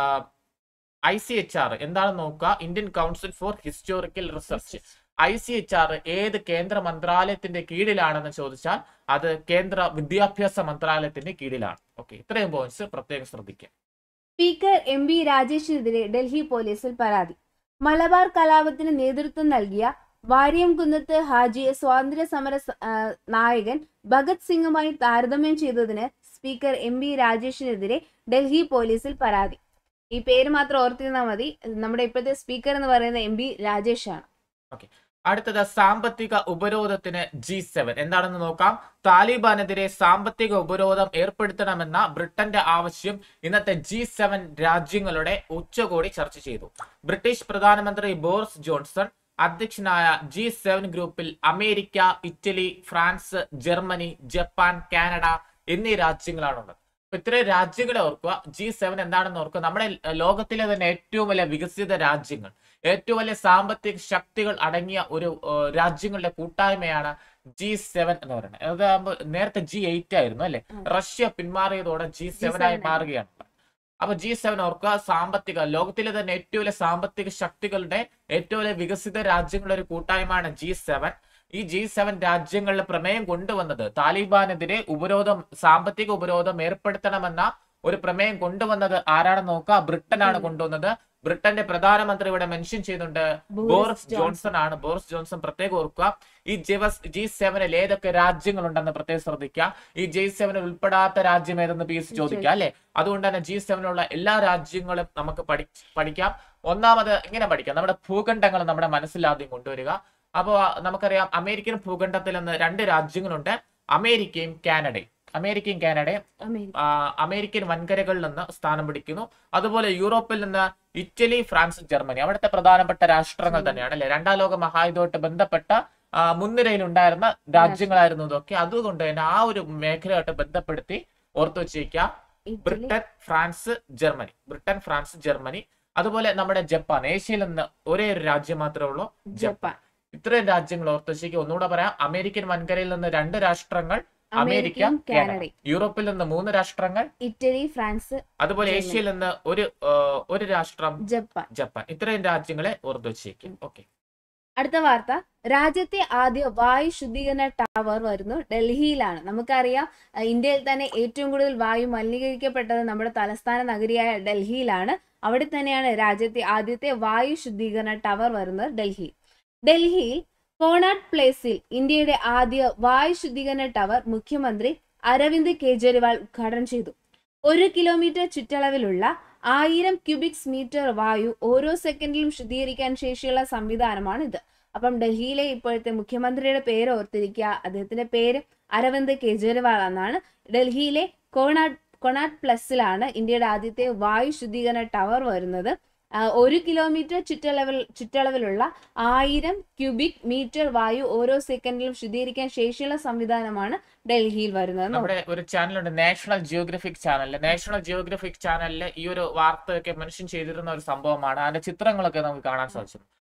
ഐ സി എച്ച് ആർ എന്താണെന്ന് നോക്കുക Indian council for historical research I C H R ഏത് കേന്ദ്ര മന്ത്രാലയത്തിന്റെ കീഴിലാണെന്ന് ചോദിച്ചാൽ അത് കേന്ദ്ര വിദ്യാഭ്യാസ മന്ത്രാലയത്തിന്റെ കീഴിലാണ് ഓക്കെ ഇത്രയും പോയിന്റ്സ് പ്രത്യേകം ശ്രദ്ധിക്കുക സ്പീക്കർ എം വി രാജേഷിനെതിരെ ഡൽഹി പോലീസിൽ പരാതി മലബാർ കലാപത്തിന് നേതൃത്വം നൽകിയ വാര്യംകുന്നത്ത് ഹാജിയെ സ്വാതന്ത്ര്യ സമര സ- ആ, നായകൻ ഭഗത് സിംഗുമായി താരതമ്യം ചെയ്തതിന് സ്പീക്കർ എം വി രാജേഷിനെതിരെ ഡൽഹി പോലീസിൽ പരാതി ഈ പേര് മാത്രം ഓർത്തിരുന്നാൽ മതി നമ്മുടെ ഇപ്പോഴത്തെ സ്പീക്കർ എന്ന് പറയുന്നത് എം വി രാജേഷാണ് അടുത്തത് സാമ്പത്തിക ഉപരോധത്തിന് ജി സെവൻ എന്താണെന്ന് നോക്കാം താലിബാനെതിരെ സാമ്പത്തിക ഉപരോധം ഏർപ്പെടുത്തണമെന്ന ബ്രിട്ടന്റെ ആവശ്യം ഇന്നത്തെ ജി സെവൻ രാജ്യങ്ങളുടെ ഉച്ചകോടി ചർച്ച ചെയ്തു ബ്രിട്ടീഷ് പ്രധാനമന്ത്രി ബോറിസ് ജോൺസൺ അധ്യക്ഷനായ ജി സെവൻ ഗ്രൂപ്പിൽ America Italy France Germany Japan Canada എന്നീ രാജ്യങ്ങളാണുള്ളത് അപ്പൊ ഇത്രയും രാജ്യങ്ങളെ ഓർക്കുക ജി സെവൻ എന്താണെന്ന് ഓർക്കുക നമ്മുടെ ലോകത്തിലെ തന്നെ ഏറ്റവും വലിയ വികസിത രാജ്യങ്ങൾ ഏറ്റവും വലിയ സാമ്പത്തിക ശക്തികൾ അടങ്ങിയ ഒരു ഏഹ്, രാജ്യങ്ങളുടെ കൂട്ടായ്മയാണ് ജി സെവൻ എന്ന് പറയുന്നത് അതാകുമ്പോൾ നേരത്തെ ജി എയ്റ്റ് ആയിരുന്നു അല്ലെ ഉം. റഷ്യ പിന്മാറിയതോടെ ജി സെവൻ ആയി ആയി. മാറുകയാണ് അപ്പൊ ജി സെവൻ ഓർക്കുക സാമ്പത്തിക ലോകത്തിലെ തന്നെ ഏറ്റവും വലിയ സാമ്പത്തിക ശക്തികളുടെ ഏറ്റവും വലിയ വികസിത രാജ്യങ്ങളുടെ ഒരു കൂട്ടായ്മയാണ് ജി സെവൻ ഈ ജി സെവൻ രാജ്യങ്ങളിൽ പ്രമേയം കൊണ്ടുവന്നത് താലിബാനെതിരെ ഉപരോധം സാമ്പത്തിക ഉപരോധം ഏർപ്പെടുത്തണമെന്ന ഒരു പ്രമേയം കൊണ്ടുവന്നത് ആരാണെന്ന് നോക്കുക ബ്രിട്ടനാണ് ഉം. കൊണ്ടുവന്നത് ബ്രിട്ടന്റെ പ്രധാനമന്ത്രി ഇവിടെ മെൻഷൻ ചെയ്യുന്നുണ്ട് ബോറിസ് ജോൺസൺ ആണ് ബോറിസ് ജോൺസൺ പ്രത്യേകം ഓർക്കുക ഈ ജിവസ് ജി സെവനിൽ ഏതൊക്കെ രാജ്യങ്ങളുണ്ടെന്ന് പ്രത്യേകം ശ്രദ്ധിക്കുക ഈ ജി സെവനിൽ ഉൾപ്പെടാത്ത രാജ്യം ഏതെന്ന് പി എസ് ചോദിക്കുക അല്ലെ അതുകൊണ്ട് തന്നെ ജി സെവനിലുള്ള എല്ലാ രാജ്യങ്ങളും നമുക്ക് പഠി പഠിക്കാം ഒന്നാമത് ഇങ്ങനെ പഠിക്കാം നമ്മുടെ ഭൂഖണ്ഡങ്ങൾ നമ്മുടെ മനസ്സിലാദ്യം കൊണ്ടുവരിക അപ്പോൾ നമുക്കറിയാം അമേരിക്കൻ ഭൂഖണ്ഡത്തിൽ നിന്ന് രണ്ട് രാജ്യങ്ങളുണ്ട് അമേരിക്കയും കാനഡയും അമേരിക്കയും കാനഡയും അമേരിക്ക ആ, അമേരിക്കൻ വൻകരകളിൽ നിന്ന് സ്ഥാനം പിടിക്കുന്നു അതുപോലെ യൂറോപ്പിൽ നിന്ന് ഇറ്റലി ഫ്രാൻസ് ജർമ്മനി അവിടുത്തെ പ്രധാനപ്പെട്ട രാഷ്ട്രങ്ങൾ ഉം. തന്നെയാണ് അല്ലെ രണ്ടാം ലോക മഹായുദ്ധമായിട്ട് ബന്ധപ്പെട്ട ആ, മുൻനിരയിൽ ഉണ്ടായിരുന്ന രാജ്യങ്ങളായിരുന്നു ഇതൊക്കെ അതുകൊണ്ട് തന്നെ ആ ഒരു മേഖലയായിട്ട് ബന്ധപ്പെടുത്തി ഓർത്തു വെച്ചേക്കാം Italy Britain France Germany Britain France Germany അതുപോലെ നമ്മുടെ ജപ്പാൻ ഏഷ്യയിൽ നിന്ന് ഒരേ ഒരു രാജ്യം മാത്രമേ ഉള്ളൂ ജപ്പാൻ ജപ്പാൻ ഇത്രയും രാജ്യങ്ങൾ ഓർത്തു വെച്ചേക്ക് ഒന്നുകൂടെ പറയാം അമേരിക്കൻ വൻകരയിൽ നിന്ന് രണ്ട് രാഷ്ട്രങ്ങൾ അമേരിക്ക അമേരിക്കയും കാനഡ കാനഡയും യൂറോപ്പിൽ നിന്ന് മൂന്ന് രാഷ്ട്രങ്ങൾ ഇറ്റലി ഫ്രാൻസ് അതുപോലെ ജർമ്മനി. ഏഷ്യയിൽ നിന്ന് ഒരു ആ, ഒരു രാഷ്ട്രം ജപ്പാൻ ജപ്പാൻ ഇത്രയും രാജ്യങ്ങളെ ഓർത്തു വെച്ചേക്കും ഓക്കെ അടുത്ത വാർത്ത രാജ്യത്തെ ആദ്യ വായു ശുദ്ധീകരണ ടവർ വരുന്നു ഡൽഹിയിലാണ് നമുക്കറിയാം അഹ് ഇന്ത്യയിൽ തന്നെ ഏറ്റവും കൂടുതൽ വായു മലിനീകരിക്കപ്പെട്ടത് നമ്മുടെ തലസ്ഥാന നഗരിയായ ഡൽഹിയിലാണ് അവിടെ തന്നെയാണ് രാജ്യത്തെ ആദ്യത്തെ വായു ശുദ്ധീകരണ ടവർ വരുന്നത് ഡൽഹി ഡൽഹിയിൽ കോണാട്ട് പ്ലേസിൽ ഇന്ത്യയുടെ ആദ്യ വായു ശുദ്ധീകരണ ടവർ മുഖ്യമന്ത്രി അരവിന്ദ് കെജ്രിവാൾ ഉദ്ഘാടനം ചെയ്തു ഒരു കിലോമീറ്റർ ചുറ്റളവിലുള്ള ആയിരം ക്യൂബിക്സ് മീറ്റർ വായു ഓരോ സെക്കൻഡിലും ശുദ്ധീകരിക്കാൻ ശേഷിയുള്ള സംവിധാനമാണ് ഇത് അപ്പം ഡൽഹിയിലെ ഇപ്പോഴത്തെ മുഖ്യമന്ത്രിയുടെ പേര് ഓർത്തിരിക്കുക അദ്ദേഹത്തിന്റെ പേര് അരവിന്ദ് കെജ്രിവാൾ എന്നാണ് ഡൽഹിയിലെ കോണാട്ട് കൊണാട്ട് പ്ലസിലാണ് ഇന്ത്യയുടെ ആദ്യത്തെ വായു ശുദ്ധീകരണ ടവർ വരുന്നത് ആ, ഒരു കിലോമീറ്റർ ചുറ്റളവിൽ ചുറ്റളവിലുള്ള ആയിരം ക്യൂബിക് മീറ്റർ വായു ഓരോ സെക്കൻഡിലും ശുദ്ധീകരിക്കാൻ ശേഷിയുള്ള സംവിധാനമാണ് ഡൽഹിയിൽ വരുന്നത് നമ്മുടെ ഒരു ചാനലുണ്ട് നാഷണൽ ജിയോഗ്രഫിക് ചാനലിൽ നാഷണൽ ജിയോഗ്രഫിക് ചാനലിൽ ഈ ഒരു വാർത്തയൊക്കെ മെൻഷൻ ചെയ്തിരുന്ന ഒരു സംഭവമാണ് അതിന്റെ ചിത്രങ്ങളൊക്കെ നമുക്ക് കാണാൻ സാധിച്ചു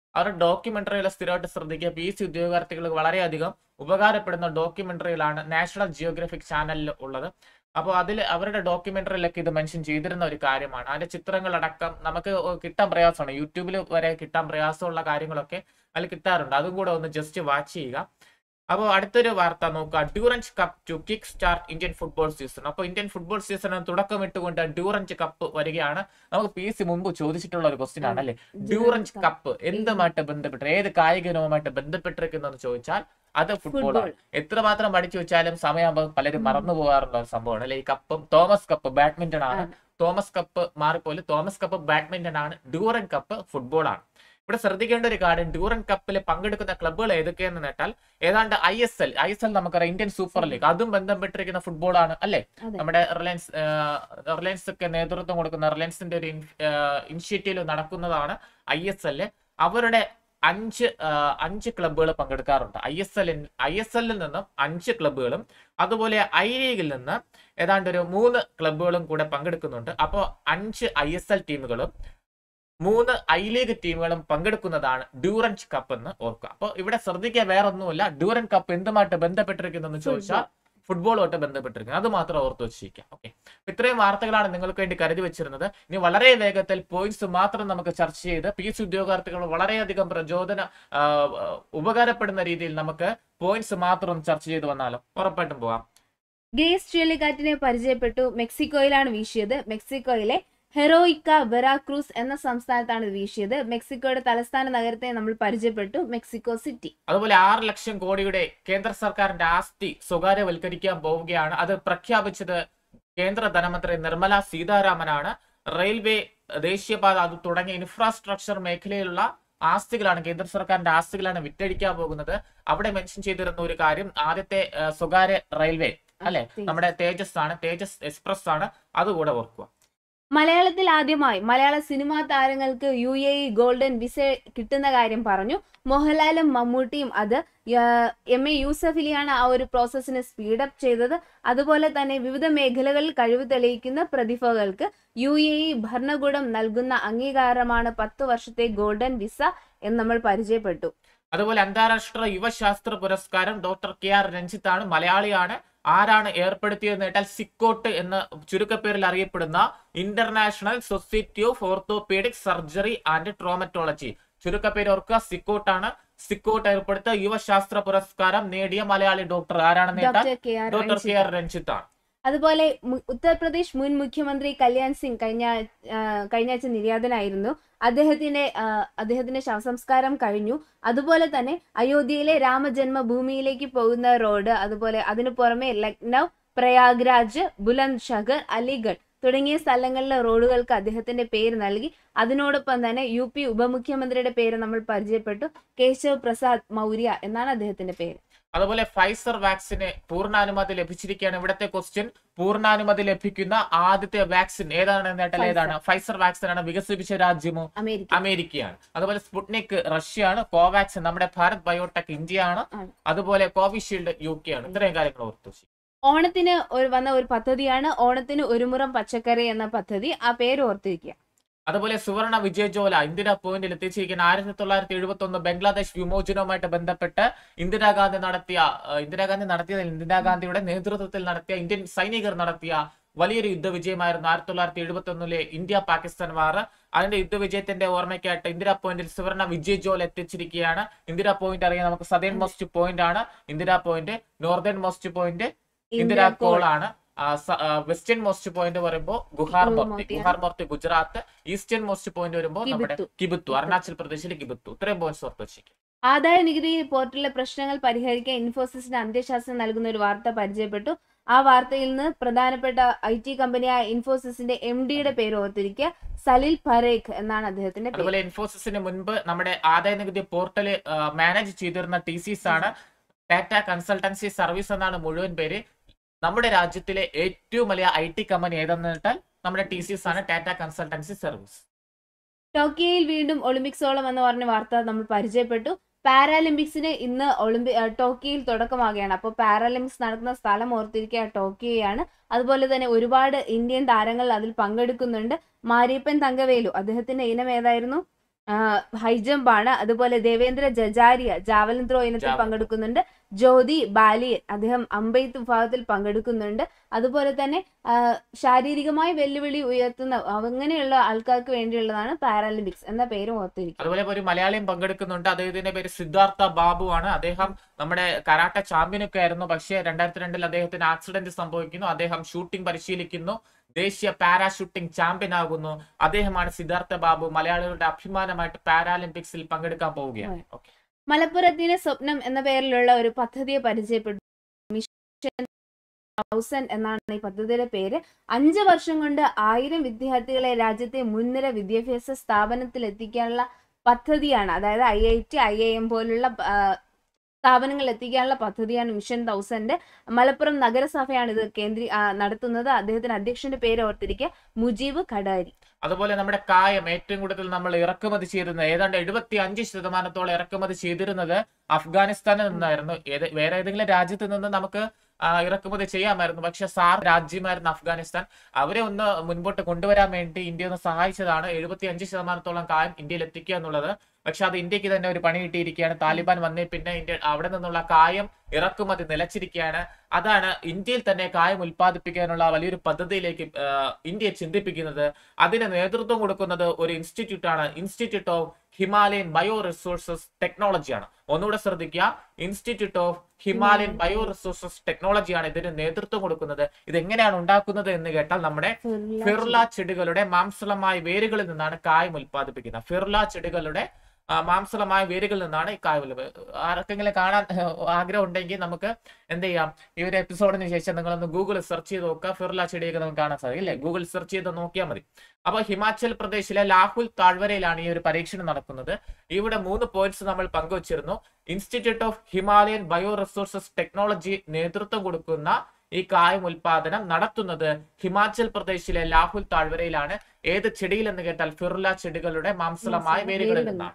അവരുടെ ഡോക്യുമെന്ററികൾ സ്ഥിരമായിട്ട് ശ്രദ്ധിക്കുക പി സി ഉദ്യോഗാർത്ഥികൾക്ക് വളരെയധികം ഉപകാരപ്പെടുന്ന ഡോക്യുമെന്ററികളാണ് നാഷണൽ ജിയോഗ്രഫിക് ചാനലിൽ ഉള്ളത് അപ്പോൾ അതിൽ അവരുടെ ഡോക്യുമെന്ററിയിലൊക്കെ ഇത് മെൻഷൻ ചെയ്തിരുന്ന ഒരു കാര്യമാണ് അതിന്റെ ചിത്രങ്ങളടക്കം നമുക്ക് കിട്ടാൻ പ്രയാസമാണ് യൂട്യൂബിൽ വരെ കിട്ടാൻ പ്രയാസമുള്ള കാര്യങ്ങളൊക്കെ അതിൽ കിട്ടാറുണ്ട് അതും കൂടെ ഒന്ന് ജസ്റ്റ് വാച്ച് ചെയ്യുക അപ്പോൾ അടുത്തൊരു വാർത്ത നോക്കുക Durand's cup to kick start Indian football season അപ്പോൾ ഇന്ത്യൻ ഫുട്ബോൾ സീസണിന് തുടക്കമിട്ടുകൊണ്ട് ഡ്യൂറൻസ് കപ്പ് വരികയാണ് നമുക്ക് പി സി മുമ്പ് ചോദിച്ചിട്ടുള്ള ഒരു ക്വസ്റ്റ്യൻ ആണ് അല്ലേ ഡ്യൂറൻസ് കപ്പ് എന്തുമായിട്ട് ബന്ധപ്പെട്ട് ഏത് കായിക ഇനവുമായിട്ട് ബന്ധപ്പെട്ടിരിക്കുന്നു ചോദിച്ചാൽ അത് ഫുട്ബോളാണ് എത്രമാത്രം പഠിച്ചു വെച്ചാലും സമയമാകുമ്പോൾ പലരും മറന്നു പോകാറുള്ള ഒരു സംഭവമാണ് അല്ലെ ഈ കപ്പും തോമസ് കപ്പ് ബാഡ്മിന്റൺ ആണ് തോമസ് കപ്പ് മാറിപ്പോലും തോമസ് കപ്പ് ബാഡ്മിന്റൺ ആണ് ഡ്യൂറൻ കപ്പ് ഫുട്ബോൾ ആണ് ഇവിടെ ശ്രദ്ധിക്കേണ്ട ഒരു കാര്യം ഡ്യൂറൻ കപ്പിൽ പങ്കെടുക്കുന്ന ക്ലബ്ബുകൾ ഏതൊക്കെയെന്ന് നേട്ടാൽ ഏതാണ്ട് I S L I S L നമുക്കറിയാം ഇന്ത്യൻ സൂപ്പർ ലീഗ് അതും ബന്ധപ്പെട്ടിരിക്കുന്ന ഫുട്ബോളാണ് അല്ലേ അതെ. നമ്മുടെ റിലയൻസ് റിലയൻസ് ഒക്കെ നേതൃത്വം കൊടുക്കുന്ന റിലയൻസിന്റെ ഒരു ഇനിഷ്യേറ്റീവ് നടക്കുന്നതാണ് ഐ എസ് എൽ അവരുടെ അഞ്ച് ആ, അഞ്ച് ക്ലബ്ബുകൾ പങ്കെടുക്കാറുണ്ട് ഐ എസ് എല്ലിൽ ഐ എസ് എല്ലിൽ നിന്നും അഞ്ച് ക്ലബ്ബുകളും അതുപോലെ ഐ ലീഗിൽ നിന്ന് ഏതാണ്ട് ഒരു മൂന്ന് ക്ലബ്ബുകളും കൂടെ പങ്കെടുക്കുന്നുണ്ട് അപ്പോൾ അഞ്ച് ഐ എസ് എൽ ടീമുകളും മൂന്ന് ഐ ലീഗ് ടീമുകളും പങ്കെടുക്കുന്നതാണ് ഡ്യൂറൻസ് കപ്പ് എന്ന് ഓർക്കുക അപ്പോൾ ഇവിടെ ശ്രദ്ധിക്കുക വേറൊന്നുമില്ല ഡ്യൂറൻ കപ്പ് എന്തുമായിട്ട് ബന്ധപ്പെട്ടിരിക്കുന്നു ചോദിച്ചാൽ ഫുട്ബോളുമായിട്ട് ബന്ധപ്പെട്ടിരിക്കുന്നത് അത് മാത്രം ഓർത്ത് വെച്ചിരിക്കാം ഓക്കെ ഇത്രയും വാർത്തകളാണ് നിങ്ങൾക്ക് വേണ്ടി കരുതി വെച്ചിരുന്നത് ഇനി വളരെ വേഗത്തിൽ പോയിന്റ്സ് മാത്രം നമുക്ക് ചർച്ച ചെയ്ത് പി എസ് ഉദ്യോഗാർത്ഥികൾ വളരെയധികം പ്രചോദന ആ, ആ, ഉപകാരപ്പെടുന്ന രീതിയിൽ നമുക്ക് പോയിന്റ്സ് മാത്രം ഒന്ന് ചർച്ച ചെയ്ത് വന്നാലോ ഉറപ്പായിട്ടും പോവാം ഗ്രേസ് ചുഴലിക്കാറ്റിനെ പരിചയപ്പെട്ടു മെക്സിക്കോയിലാണ് വീശിയത് മെക്സിക്കോയിലെ ഹെറോയിക്ക വെറാക്രൂസ് എന്ന സംസ്ഥാനത്താണ് ഇത് വീശിയത് മെക്സിക്കോയുടെ തലസ്ഥാന നഗരത്തെ നമ്മൾ പരിചയപ്പെട്ടു മെക്സിക്കോ സിറ്റി അതുപോലെ ആറ് ലക്ഷം കോടിയുടെ കേന്ദ്ര സർക്കാരിന്റെ ആസ്തി സ്വകാര്യവൽക്കരിക്കാൻ പോവുകയാണ് അത് പ്രഖ്യാപിച്ചത് കേന്ദ്ര ധനമന്ത്രി നിർമ്മല സീതാരാമനാണ് റെയിൽവേ ദേശീയപാത അത് തുടങ്ങിയ ഇൻഫ്രാസ്ട്രക്ചർ മേഖലയിലുള്ള ആസ്തികളാണ് കേന്ദ്ര സർക്കാരിന്റെ ആസ്തികളാണ് വിറ്റഴിക്കാൻ പോകുന്നത് അവിടെ മെൻഷൻ ചെയ്തിരുന്ന ഒരു കാര്യം ആദ്യത്തെ ആ, സ്വകാര്യ റെയിൽവേ അല്ലെ തേജസ്. നമ്മുടെ തേജസ് ആണ് തേജസ് എക്സ്പ്രസ് ആണ് അതുകൂടെ ഓർക്കുക മലയാളത്തിൽ ആദ്യമായി മലയാള സിനിമാ താരങ്ങൾക്ക് U A E golden visa കിട്ടുന്ന കാര്യം പറഞ്ഞു മോഹൻലാലും മമ്മൂട്ടിയും അത് യ- എം എ യൂസഫലിയാണ് ആ ഒരു പ്രോസസ്സിനെ സ്പീഡപ്പ് ചെയ്തത് അതുപോലെ തന്നെ വിവിധ മേഖലകളിൽ കഴിവ് തെളിയിക്കുന്ന പ്രതിഭകൾക്ക് യു എ ഇ ഭരണകൂടം നൽകുന്ന അംഗീകാരമാണ് പത്ത് വർഷത്തെ ഗോൾഡൻ വിസ എന്ന് നമ്മൾ പരിചയപ്പെട്ടു അതുപോലെ അന്താരാഷ്ട്ര യുവശാസ്ത്ര പുരസ്കാരം ഡോക്ടർ കെ ആർ രഞ്ജിത്താണ് മലയാളിയാണ് ആരാണ് ഏർപ്പെടുത്തിയതെന്ന് കേട്ടാൽ സിക്കോട്ട് എന്ന ചുരുക്കപ്പേരിൽ അറിയപ്പെടുന്ന international society of orthopaedic surgery and traumatology ചുരുക്കപ്പേര് ഓർക്കുക സിക്കോട്ടാണ് സിക്കോട്ട് ഏർപ്പെടുത്തിയ യുവശാസ്ത്ര പുരസ്കാരം നേടിയ മലയാളി ഡോക്ടർ ആരാണെന്ന് കേട്ടാൽ doctor K R doctor K Ranjith. R രഞ്ജിത്താണ് അതുപോലെ മു- ഉത്തർപ്രദേശ് മുൻ മുഖ്യമന്ത്രി കല്യാൺ സിംഗ് കഴിഞ്ഞ ആ, കഴിഞ്ഞ ആഴ്ച നിര്യാതനായിരുന്നു അദ്ദേഹത്തിന്റെ ആ, അദ്ദേഹത്തിന്റെ ശവസംസ്കാരം കഴിഞ്ഞു അതുപോലെ തന്നെ അയോധ്യയിലെ രാമജന്മഭൂമിയിലേക്ക് പോകുന്ന റോഡ് അതുപോലെ അതിനു പുറമെ ലക്നൗ പ്രയാഗ്രാജ് ബുലന്ദ് ഷഹർ അലിഗഡ് തുടങ്ങിയ സ്ഥലങ്ങളിലെ റോഡുകൾക്ക് അദ്ദേഹത്തിന്റെ പേര് നൽകി അതിനോടൊപ്പം തന്നെ യു പി ഉപമുഖ്യമന്ത്രിയുടെ പേര് നമ്മൾ പരിചയപ്പെട്ടു കേശവ് പ്രസാദ് മൗര്യ എന്നാണ് അദ്ദേഹത്തിന്റെ പേര് അതുപോലെ ഫൈസർ വാക്സിന് പൂർണ്ണാനുമതി ലഭിച്ചിരിക്കുകയാണ് ഇവിടുത്തെ ക്വസ്റ്റ്യൻ പൂർണ്ണാനുമതി ലഭിക്കുന്ന ആദ്യത്തെ വാക്സിൻ ഏതാണ് നേട്ടൽ ഏതാണ് ഫൈസർ വാക്സിൻ ആണ് വികസിപ്പിച്ച രാജ്യമോ അമേരിക്ക അമേരിക്കയാണ് അതുപോലെ സ്പുട്നിക് റഷ്യയാണ് കോവാക്സിൻ നമ്മുടെ ഭാരത് ബയോടെക് ഇന്ത്യയാണ് ആണ്. അതുപോലെ കോവിഷീൽഡ് യു കെ ആണ് ഇത്രയും കാര്യങ്ങൾ ഓർത്തു വെച്ചു. ഓണത്തിന് ഒരു വന്ന ഒരു പദ്ധതിയാണ് ഓണത്തിന് ഒരു മുറം പച്ചക്കറി എന്ന പദ്ധതി ആ പേര് ഓർത്തിരിക്കുക അതുപോലെ സുവർണ വിജയജോല ഇന്ദിര പോയിന്റിൽ എത്തിച്ചിരിക്കുന്ന ആയിരത്തി തൊള്ളായിരത്തി എഴുപത്തി ഒന്ന് ബംഗ്ലാദേശ് വിമോചനവുമായിട്ട് ബന്ധപ്പെട്ട് ഇന്ദിരാഗാന്ധി നടത്തിയ ആ, ഇന്ദിരാഗാന്ധി നടത്തിയ ഇന്ദിരാഗാന്ധിയുടെ നേതൃത്വത്തിൽ നടത്തിയ ഇന്ത്യൻ സൈനികർ നടത്തിയ വലിയൊരു യുദ്ധവിജയമായിരുന്നു ആയിരത്തി തൊള്ളായിരത്തി എഴുപത്തി ഒന്നിലെ ഇന്ത്യ പാകിസ്ഥാൻ വാർ അതിന്റെ യുദ്ധവിജയത്തിന്റെ ഓർമ്മയ്ക്കായിട്ട് ഇന്ദിര പോയിന്റിൽ സുവർണ വിജയ് ജോൽ എത്തിച്ചിരിക്കുകയാണ് ഇന്ദിര പോയിന്റ് അറിയാൻ നമുക്ക് സദേൺ മോസ്റ്റ് പോയിന്റ് ആണ് Indira point northern most point Indira col ആണ് വെസ്റ്റേൺ മോസ്റ്റ് പോയിന്റ് വരുമ്പോ ഗുഹാർ മോർത്തി മോർത്തിയാണ്. Guhar Morthi Gujarat eastern most point വരുമ്പോൾ നമ്മുടെ കിബിത്തു. കിബുത്തു അരുണാചൽ പ്രദേശിലെ കിബുത്തു ഇത്രയും പോയിന്റ്സ് ഓർത്ത് വെച്ചിരിക്കും ആദായ നികുതി പോർട്ടലിലെ പ്രശ്നങ്ങൾ പരിഹരിക്കാൻ ഇൻഫോസിസിന് അന്ത്യശാസ്ത്രം നൽകുന്ന ഒരു വാർത്ത പരിചയപ്പെട്ടു ആ വാർത്തയിൽ നിന്ന് പ്രധാനപ്പെട്ട ഐ ടി കമ്പനിയായ ഇൻഫോസിസിന്റെ എം ഡിയുടെ പേര് ഓർത്തിരിക്കുക സലിൽ പരേഖ് എന്നാണ് അദ്ദേഹത്തിന്റെ പേര് അതുപോലെ ഇൻഫോസിസിന് മുൻപ് നമ്മുടെ ആദായ നികുതി പോർട്ടൽ മാനേജ് ചെയ്തിരുന്ന ടി സിസ് ആണ് ടാറ്റ കൺസൾട്ടൻസി സർവീസ് എന്നാണ് മുഴുവൻ പേര് നമ്മുടെ രാജ്യത്തിലെ ഏറ്റവും വലിയ ഐ ടി കമ്പനി ഏതെന്ന് വെച്ചാൽ നമ്മുടെ ടി സിസ് ആണ് ടാറ്റ കൺസൾട്ടൻസി സർവീസ് ടോക്കിയോയിൽ വീണ്ടും ഒളിമ്പിക്സോളം എന്ന് പറഞ്ഞ വാർത്ത നമ്മൾ പരിചയപ്പെട്ടു പാരാലിമ്പിക്സിന് ഇന്ന് ഒളിമ്പി ആ, ടോക്കിയോയിൽ തുടക്കമാകുകയാണ് അപ്പോൾ പാരാലിമ്പിക്സ് നടക്കുന്ന സ്ഥലം ഓർത്തിരിക്കുക ടോക്കിയോയാണ് അതുപോലെ തന്നെ ഒരുപാട് ഇന്ത്യൻ താരങ്ങൾ അതിൽ പങ്കെടുക്കുന്നുണ്ട് മാരിയപ്പൻ തങ്കവേലു അദ്ദേഹത്തിന്റെ ഇനം ഏതായിരുന്നു ഹൈ ജമ്പ് ആണ് അതുപോലെ ദേവേന്ദ്ര ജജാരിയ ജാവലിൻ ത്രോ ഇനത്തിൽ ജാവലിൻ. പങ്കെടുക്കുന്നുണ്ട് ജ്യോതി ബാലി അദ്ദേഹം അമ്പെയ്ത്ത് വിഭാഗത്തിൽ പങ്കെടുക്കുന്നുണ്ട് അതുപോലെ തന്നെ ആ, ശാരീരികമായി വെല്ലുവിളി ഉയർത്തുന്ന അങ്ങനെയുള്ള ആൾക്കാർക്ക് വേണ്ടിയുള്ളതാണ് പാരാലിമ്പിക്സ് എന്ന പേരും ഓർത്തിരിക്കും അതുപോലെ ഒരു മലയാളിയും പങ്കെടുക്കുന്നുണ്ട് അദ്ദേഹത്തിന്റെ പേര് സിദ്ധാർത്ഥ ബാബു ആണ് അദ്ദേഹം നമ്മുടെ കരാട്ട ചാമ്പ്യനൊക്കെ ആയിരുന്നു പക്ഷേ രണ്ടായിരത്തി രണ്ടിൽ അദ്ദേഹത്തിന് ആക്സിഡന്റ് സംഭവിക്കുന്നു അദ്ദേഹം ഷൂട്ടിംഗ് പരിശീലിക്കുന്നു ദേശീയ പാരാഷൂട്ടിംഗ് ചാമ്പ്യൻ ആകുന്നു അദ്ദേഹമാണ് സിദ്ധാർത്ഥ ബാബു മലയാളികളുടെ അഭിമാനമായിട്ട് പാരാലിമ്പിക്സിൽ പങ്കെടുക്കാൻ പോവുകയാണ് ഓക്കെ മലപ്പുറത്തിന് സ്വപ്നം എന്ന പേരിലുള്ള ഒരു പദ്ധതിയെ പരിചയപ്പെട്ടു മിഷൻ തൗസൻഡ് എന്നാണ് ഈ പദ്ധതിയുടെ പേര് അഞ്ച് വർഷം കൊണ്ട് ആയിരം വിദ്യാർത്ഥികളെ രാജ്യത്തെ മുൻനിര വിദ്യാഭ്യാസ സ്ഥാപനത്തിൽ എത്തിക്കാനുള്ള പദ്ധതിയാണ് അതായത് I I T I I M പോലുള്ള ആ, സ്ഥാപനങ്ങളിൽ എത്തിക്കാനുള്ള പദ്ധതിയാണ് മിഷൻ തൗസൻഡ് മലപ്പുറം നഗരസഭയാണ് ഇത് കേന്ദ്രീ ആ, നടത്തുന്നത് അദ്ദേഹത്തിന്റെ അധ്യക്ഷന്റെ പേര് ഓർത്തിരിക്കുക മുജീബ് ഖഡാരി അതുപോലെ നമ്മുടെ കായം ഏറ്റവും കൂടുതൽ നമ്മൾ ഇറക്കുമതി ചെയ്തിരുന്നത് ഏതാണ്ട് എഴുപത്തി അഞ്ച് ശതമാനത്തോളം ഇറക്കുമതി ചെയ്തിരുന്നത് അഫ്ഗാനിസ്ഥാനിൽ നിന്നായിരുന്നു ഏത് വേറെ ഏതെങ്കിലും രാജ്യത്ത് നിന്ന് നമുക്ക് ആ, ഇറക്കുമതി ചെയ്യാമായിരുന്നു പക്ഷെ സാർ രാജ്യമായിരുന്നു അഫ്ഗാനിസ്ഥാൻ അവരെ ഒന്ന് മുൻപോട്ട് കൊണ്ടുവരാൻ വേണ്ടി ഇന്ത്യ ഒന്ന് സഹായിച്ചതാണ് എഴുപത്തി അഞ്ച് ശതമാനത്തോളം കായം ഇന്ത്യയിൽ എത്തിക്കുക എന്നുള്ളത് പക്ഷെ അത് ഇന്ത്യക്ക് തന്നെ ഒരു പണി കിട്ടിയിരിക്കുകയാണ് താലിബാൻ വന്നേ പിന്നെ ഇന്ത്യ അവിടെ നിന്നുള്ള കായം ഇറക്കുമതി നിലച്ചിരിക്കുകയാണ് അതാണ് ഇന്ത്യയിൽ തന്നെ കായം ഉൽപ്പാദിപ്പിക്കാനുള്ള വലിയൊരു പദ്ധതിയിലേക്ക് ആ, ഇന്ത്യയെ ചിന്തിപ്പിക്കുന്നത് അതിന് നേതൃത്വം കൊടുക്കുന്നത് ഒരു ഇൻസ്റ്റിറ്റ്യൂട്ട് ആണ് institute of Himalayan bio resources ടെക്നോളജിയാണ് ഒന്നുകൂടെ ശ്രദ്ധിക്കുക institute of Himalayan bio resources ടെക്നോളജിയാണ് ഇതിന് നേതൃത്വം കൊടുക്കുന്നത് ഇത് എങ്ങനെയാണ് ഉണ്ടാക്കുന്നത് എന്ന് കേട്ടാൽ നമ്മുടെ ഫിർല ചെടികളുടെ മാംസളമായ വേരുകളിൽ നിന്നാണ് കായം ഉൽപ്പാദിപ്പിക്കുന്നത് ഫിർല ചെടികളുടെ ആ, മാംസളമായ വേരുകളിൽ നിന്നാണ് ഈ കായം ഉൽപ്പ- ആർക്കെങ്കിലും കാണാൻ ആഗ്രഹം ഉണ്ടെങ്കിൽ നമുക്ക് എന്ത് ചെയ്യാം ഈ ഒരു എപ്പിസോഡിന് ശേഷം നിങ്ങളൊന്ന് ഗൂഗിൾ സെർച്ച് ചെയ്ത് നോക്കുക ഫിർല ചെടിയൊക്കെ നമുക്ക് കാണാൻ സാധിക്കും അല്ലേ ഗൂഗിൾ സെർച്ച് ചെയ്ത് നോക്കിയാൽ മതി അപ്പൊ ഹിമാചൽ പ്രദേശിലെ ലാഹുൽ താഴ്വരയിലാണ് ഈ ഒരു പരീക്ഷണം നടക്കുന്നത് ഇവിടെ മൂന്ന് പോയിന്റ്സ് നമ്മൾ പങ്കുവച്ചിരുന്നു institute of Himalayan bio resources technology നേതൃത്വം കൊടുക്കുന്ന ഈ കായം ഉൽപാദനം നടത്തുന്നത് ഹിമാചൽ പ്രദേശിലെ ലാഹുൽ താഴ്വരയിലാണ് ഏത് ചെടിയിൽ എന്ന് കേട്ടാൽ ഫിർല ചെടികളുടെ മാംസളമായ വേരുകളിൽ നിന്നാണ്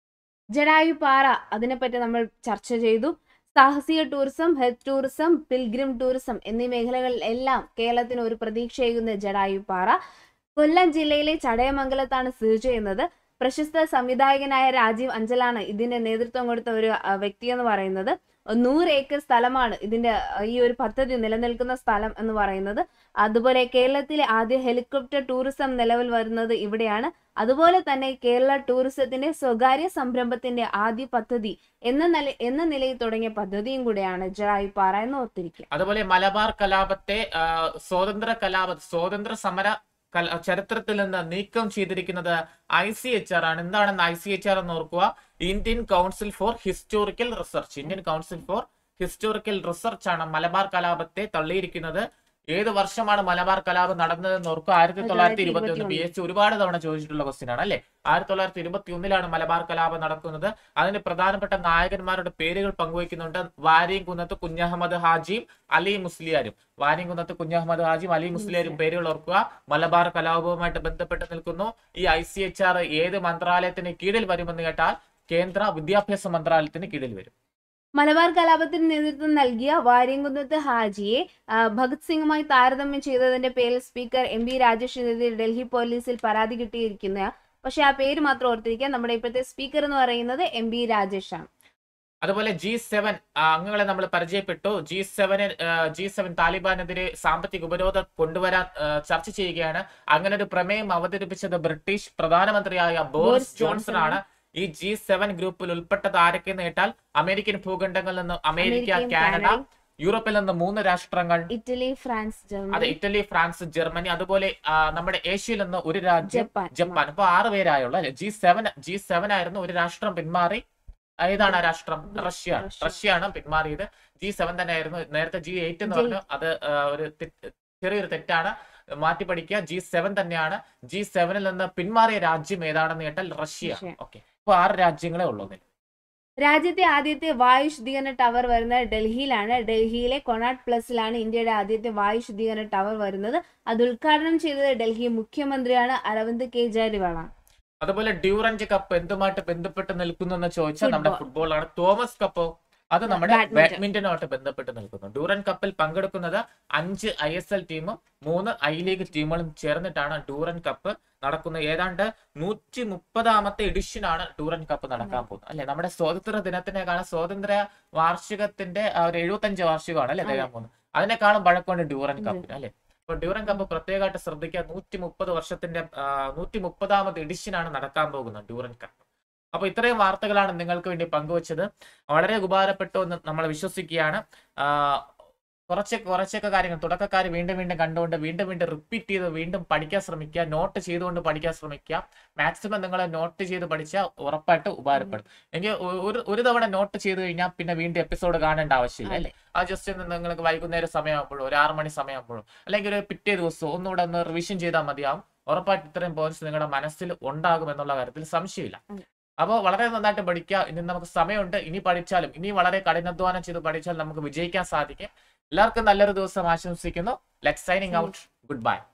ജഡായു പാറ അതിനെപ്പറ്റി നമ്മൾ ചർച്ച ചെയ്തു സാഹസിക tourism health tourism pilgrim tourism എന്നീ മേഖലകളിൽ എല്ലാം കേരളത്തിന് ഒരു പ്രതീക്ഷയേകുന്ന ജഡായു പാറ കൊല്ലം ജില്ലയിലെ ചടയമംഗലത്താണ് സ്ഥിതി ചെയ്യുന്നത് പ്രശസ്ത സംവിധായകനായ രാജീവ് അഞ്ചലാണ് ഇതിന്റെ നേതൃത്വം കൊടുത്ത ഒരു ആ, വ്യക്തി എന്ന് പറയുന്നത് നൂറ് ഏക്കർ സ്ഥലമാണ് ഇതിന്റെ ആ, ഈ ഒരു പദ്ധതി നിലനിൽക്കുന്ന സ്ഥലം എന്ന് പറയുന്നത് അതുപോലെ കേരളത്തിലെ ആദ്യ ഹെലികോപ്റ്റർ ടൂറിസം നിലവിൽ വരുന്നത് ഇവിടെയാണ് അതുപോലെ തന്നെ കേരള ടൂറിസത്തിന്റെ സ്വകാര്യ സംരംഭത്തിന്റെ ആദ്യ പദ്ധതി എന്ന നില എന്ന നിലയിൽ തുടങ്ങിയ പദ്ധതിയും കൂടെയാണ് ജഡായുപ്പാറ എന്ന് ഓർത്തിരിക്കുക അതുപോലെ മലബാർ കലാപത്തെ ആ, സ്വാതന്ത്ര്യ കലാപ സ്വാതന്ത്ര്യ സമര കല- ചരിത്രത്തിൽ നിന്ന് നീക്കം ചെയ്തിരിക്കുന്നത് ഐ സി എച്ച് ആർ ആണ് എന്താണെന്ന് ഐ സി എച്ച് ആർ എന്ന് ഓർക്കുക Indian council for historical research Indian council for historical research ആണ് മലബാർ കലാപത്തെ തള്ളിയിരിക്കുന്നത് ഏത് വർഷമാണ് മലബാർ കലാപം നടന്നതെന്ന് ഓർക്കുക ആയിരത്തി തൊള്ളായിരത്തി ഇരുപത്തി ഒന്ന് പി എച്ച് ഒരുപാട് തവണ ചോദിച്ചിട്ടുള്ള ക്വസ്റ്റ്യൻ ആണ് അല്ലെ ആയിരത്തി തൊള്ളായിരത്തി ഇരുപത്തി ഒന്നിലാണ് മലബാർ കലാപം നടക്കുന്നത് അതിന് പ്രധാനപ്പെട്ട നായകന്മാരുടെ പേരുകൾ പങ്കുവയ്ക്കുന്നുണ്ട് വാരിയും കുന്നത്ത് കുഞ്ഞഹമ്മദ് ഹാജിയും അലി മുസ്ലിയാരും വാരിയും കുന്നത്ത് കുഞ്ഞഹമ്മദ് ഹാജിയും അലി മുസ്ലിയാരും പേരുകൾ ഓർക്കുക മലബാർ കലാപവുമായിട്ട് ബന്ധപ്പെട്ട് നിൽക്കുന്നു ഈ ഐ സി എച്ച് ആർ ഏത് മന്ത്രാലയത്തിന് കീഴിൽ വരുമെന്ന് കേട്ടാൽ കേന്ദ്ര വിദ്യാഭ്യാസ മന്ത്രാലയത്തിന് കീഴിൽ വരും മലബാർ കലാപത്തിന് നേതൃത്വം നൽകിയ വാര്യംകുന്നത്ത് ഹാജിയെ ആ, ഭഗത് സിംഗുമായി താരതമ്യം ചെയ്തതിന്റെ പേരിൽ സ്പീക്കർ എം വി രാജേഷിനെതിരെ ഡൽഹി പോലീസിൽ പരാതി കിട്ടിയിരിക്കുന്ന പക്ഷെ ആ പേര് മാത്രം ഓർത്തിരിക്കുക നമ്മുടെ ഇപ്പോഴത്തെ സ്പീക്കർ എന്ന് പറയുന്നത് എം ബി രാജേഷാണ് അതുപോലെ ജി സെവൻ അംഗങ്ങളെ നമ്മൾ പരിചയപ്പെട്ടു ജി സെവന് ജി സെവൻ താലിബാനെതിരെ സാമ്പത്തിക ഉപരോധം കൊണ്ടുവരാൻ ആ, ചർച്ച ചെയ്യുകയാണ് അങ്ങനെ ഒരു പ്രമേയം അവതരിപ്പിച്ചത് ബ്രിട്ടീഷ് പ്രധാനമന്ത്രിയായ ബോറിസ് ബോറിസ് ജോൺസൺ ആണ് ഈ ജി സെവൻ ഗ്രൂപ്പിൽ ഉൾപ്പെട്ടത് ആരൊക്കെയെന്ന് കേട്ടാൽ അമേരിക്കൻ ഭൂഖണ്ഡങ്ങളിൽ നിന്ന് അമേരിക്ക അമേരിക്കയും കാനഡ കാനഡയും യൂറോപ്പിൽ നിന്ന് മൂന്ന് രാഷ്ട്രങ്ങൾ ഇറ്റലി ഫ്രാൻസ് അതെ ജർമ്മനി ഇറ്റലി ഫ്രാൻസ് ജർമ്മനി അതുപോലെ ആ, നമ്മുടെ ഏഷ്യയിൽ നിന്ന് ഒരു രാജ്യം ജപ്പാൻ ജപ്പാൻ അപ്പൊ ആറ് പേരായുള്ള അല്ലെ ജി സെവൻ ജി സെവൻ ആയിരുന്നു ഒരു രാഷ്ട്രം പിന്മാറി ഏതാണ് ആ രാഷ്ട്രം റഷ്യ റഷ്യ. റഷ്യയാണ് പിന്മാറിയത് ജി സെവൻ തന്നെ ആയിരുന്നു നേരത്തെ ജി എയ്റ്റ് എന്ന് ജി- പറഞ്ഞു അത് ആ, ഒരു തെറ്റ്- ചെറിയൊരു തെറ്റാണ് മാറ്റി പഠിക്കുക ജി സെവൻ തന്നെയാണ് ജി സെവനിൽ നിന്ന് പിന്മാറിയ രാജ്യം ഏതാണെന്ന് കേട്ടാൽ റഷ്യ റഷ്യ. ഓക്കെ ഇപ്പൊ ആറ് രാജ്യങ്ങളെ ഉള്ളൂ ഇതിൽ. രാജ്യത്തെ ആദ്യത്തെ വായു ശുദ്ധീകരണ ടവർ വരുന്നത് ഡൽഹിയിലാണ് ഡൽഹിയിലെ കൊണാട്ട് പ്ലസിലാണ് ഇന്ത്യയുടെ ആദ്യത്തെ വായു ശുദ്ധീകരണ ടവർ വരുന്നത് അത് ഉദ്ഘാടനം ചെയ്തത് ഡൽഹി മുഖ്യമന്ത്രിയാണ് അരവിന്ദ് കെജ്രിവാളാണ് അതുപോലെ ഡ്യൂറന്റ് കപ്പ് എന്തുമായിട്ട് ബന്ധപ്പെട്ട് നിൽക്കുന്നു എന്ന് ചോദിച്ചാൽ നമ്മുടെ ഫുട്ബോൾ. ഫുട്ബോളാണ് തോമസ് കപ്പോ അത് നമ്മുടെ Badminton. ബാഡ്മിന്റനുമായിട്ട് ബന്ധപ്പെട്ട് നിൽക്കുന്നു ഡൂറൻ കപ്പിൽ പങ്കെടുക്കുന്നത് അഞ്ച് ഐ എസ് എൽ ടീമും മൂന്ന് ഐ ലീഗ് ടീമുകളും ചേർന്നിട്ടാണ് ഡൂറൻ കപ്പ് നടക്കുന്നത് ഏതാണ്ട് നൂറ്റി മുപ്പതാമത്തെ എഡിഷനാണ് ഡൂറൻ കപ്പ് നടക്കാൻ പോകുന്നത് അല്ലെ നമ്മുടെ സ്വാതന്ത്ര്യ ദിനത്തിനേക്കാളും സ്വാതന്ത്ര്യ വാർഷികത്തിന്റെ ആ ഒരു എഴുപത്തഞ്ച് വാർഷികമാണ് അല്ലെ തികയാൻ പോകുന്നത് അതിനേക്കാളും പഴക്കമുണ്ട് ഡ്യൂറൻ കപ്പിന് അല്ലെ അപ്പൊ ഡ്യൂറൻ കപ്പ് പ്രത്യേകമായിട്ട് ശ്രദ്ധിക്കുക നൂറ്റി മുപ്പത് വർഷത്തിന്റെ നൂറ്റി മുപ്പതാമത് എഡിഷനാണ് നടക്കാൻ പോകുന്നത് ഡ്യൂറൻ കപ്പ് അപ്പൊ ഇത്രയും വാർത്തകളാണ് നിങ്ങൾക്ക് വേണ്ടി പങ്കുവച്ചത് വളരെ ഉപകാരപ്പെട്ടു എന്ന് നമ്മൾ വിശ്വസിക്കുകയാണ് ആ, കുറച്ച് കുറച്ചൊക്കെ കാര്യങ്ങൾ തുടക്കക്കാർ വീണ്ടും വീണ്ടും കണ്ടുകൊണ്ട് വീണ്ടും വീണ്ടും റിപ്പീറ്റ് ചെയ്ത് വീണ്ടും പഠിക്കാൻ ശ്രമിക്കുക നോട്ട് ചെയ്തുകൊണ്ട് പഠിക്കാൻ ശ്രമിക്കുക മാക്സിമം നിങ്ങൾ നോട്ട് ചെയ്ത് പഠിച്ചാൽ ഉറപ്പായിട്ട് ഉപകാരപ്പെടും എനിക്ക് ഒ- ഒരു ഒരു തവണ നോട്ട് ചെയ്ത് കഴിഞ്ഞാൽ പിന്നെ വീണ്ടും എപ്പിസോഡ് കാണേണ്ട ആവശ്യമില്ല അല്ലേ ആ ജസ്റ്റ് ഒന്ന് നിങ്ങൾക്ക് വൈകുന്നേരം സമയമാകുമ്പോഴോ ഒരു ആറ് മണി സമയമാകുമ്പോഴോ അല്ലെങ്കിൽ ഒരു പിറ്റേ ദിവസമോ ഒന്നുകൂടെ ഒന്ന് റിവിഷൻ ചെയ്താൽ മതിയാവും ഉറപ്പായിട്ട് ഇത്രയും പോയിന്റ്സ് നിങ്ങളുടെ മനസ്സിൽ ഉണ്ടാകും എന്നുള്ള കാര്യത്തിൽ സംശയമില്ല അതെ. അപ്പോൾ വളരെ നന്നായിട്ട് പഠിക്കുക ഇനി നമുക്ക് സമയമുണ്ട് ഇനി പഠിച്ചാലും ഇനി വളരെ കഠിനാധ്വാനം ചെയ്ത് പഠിച്ചാൽ നമുക്ക് വിജയിക്കാൻ സാധിക്കും എല്ലാവർക്കും നല്ലൊരു ദിവസം ആശംസിക്കുന്നു let signing out good by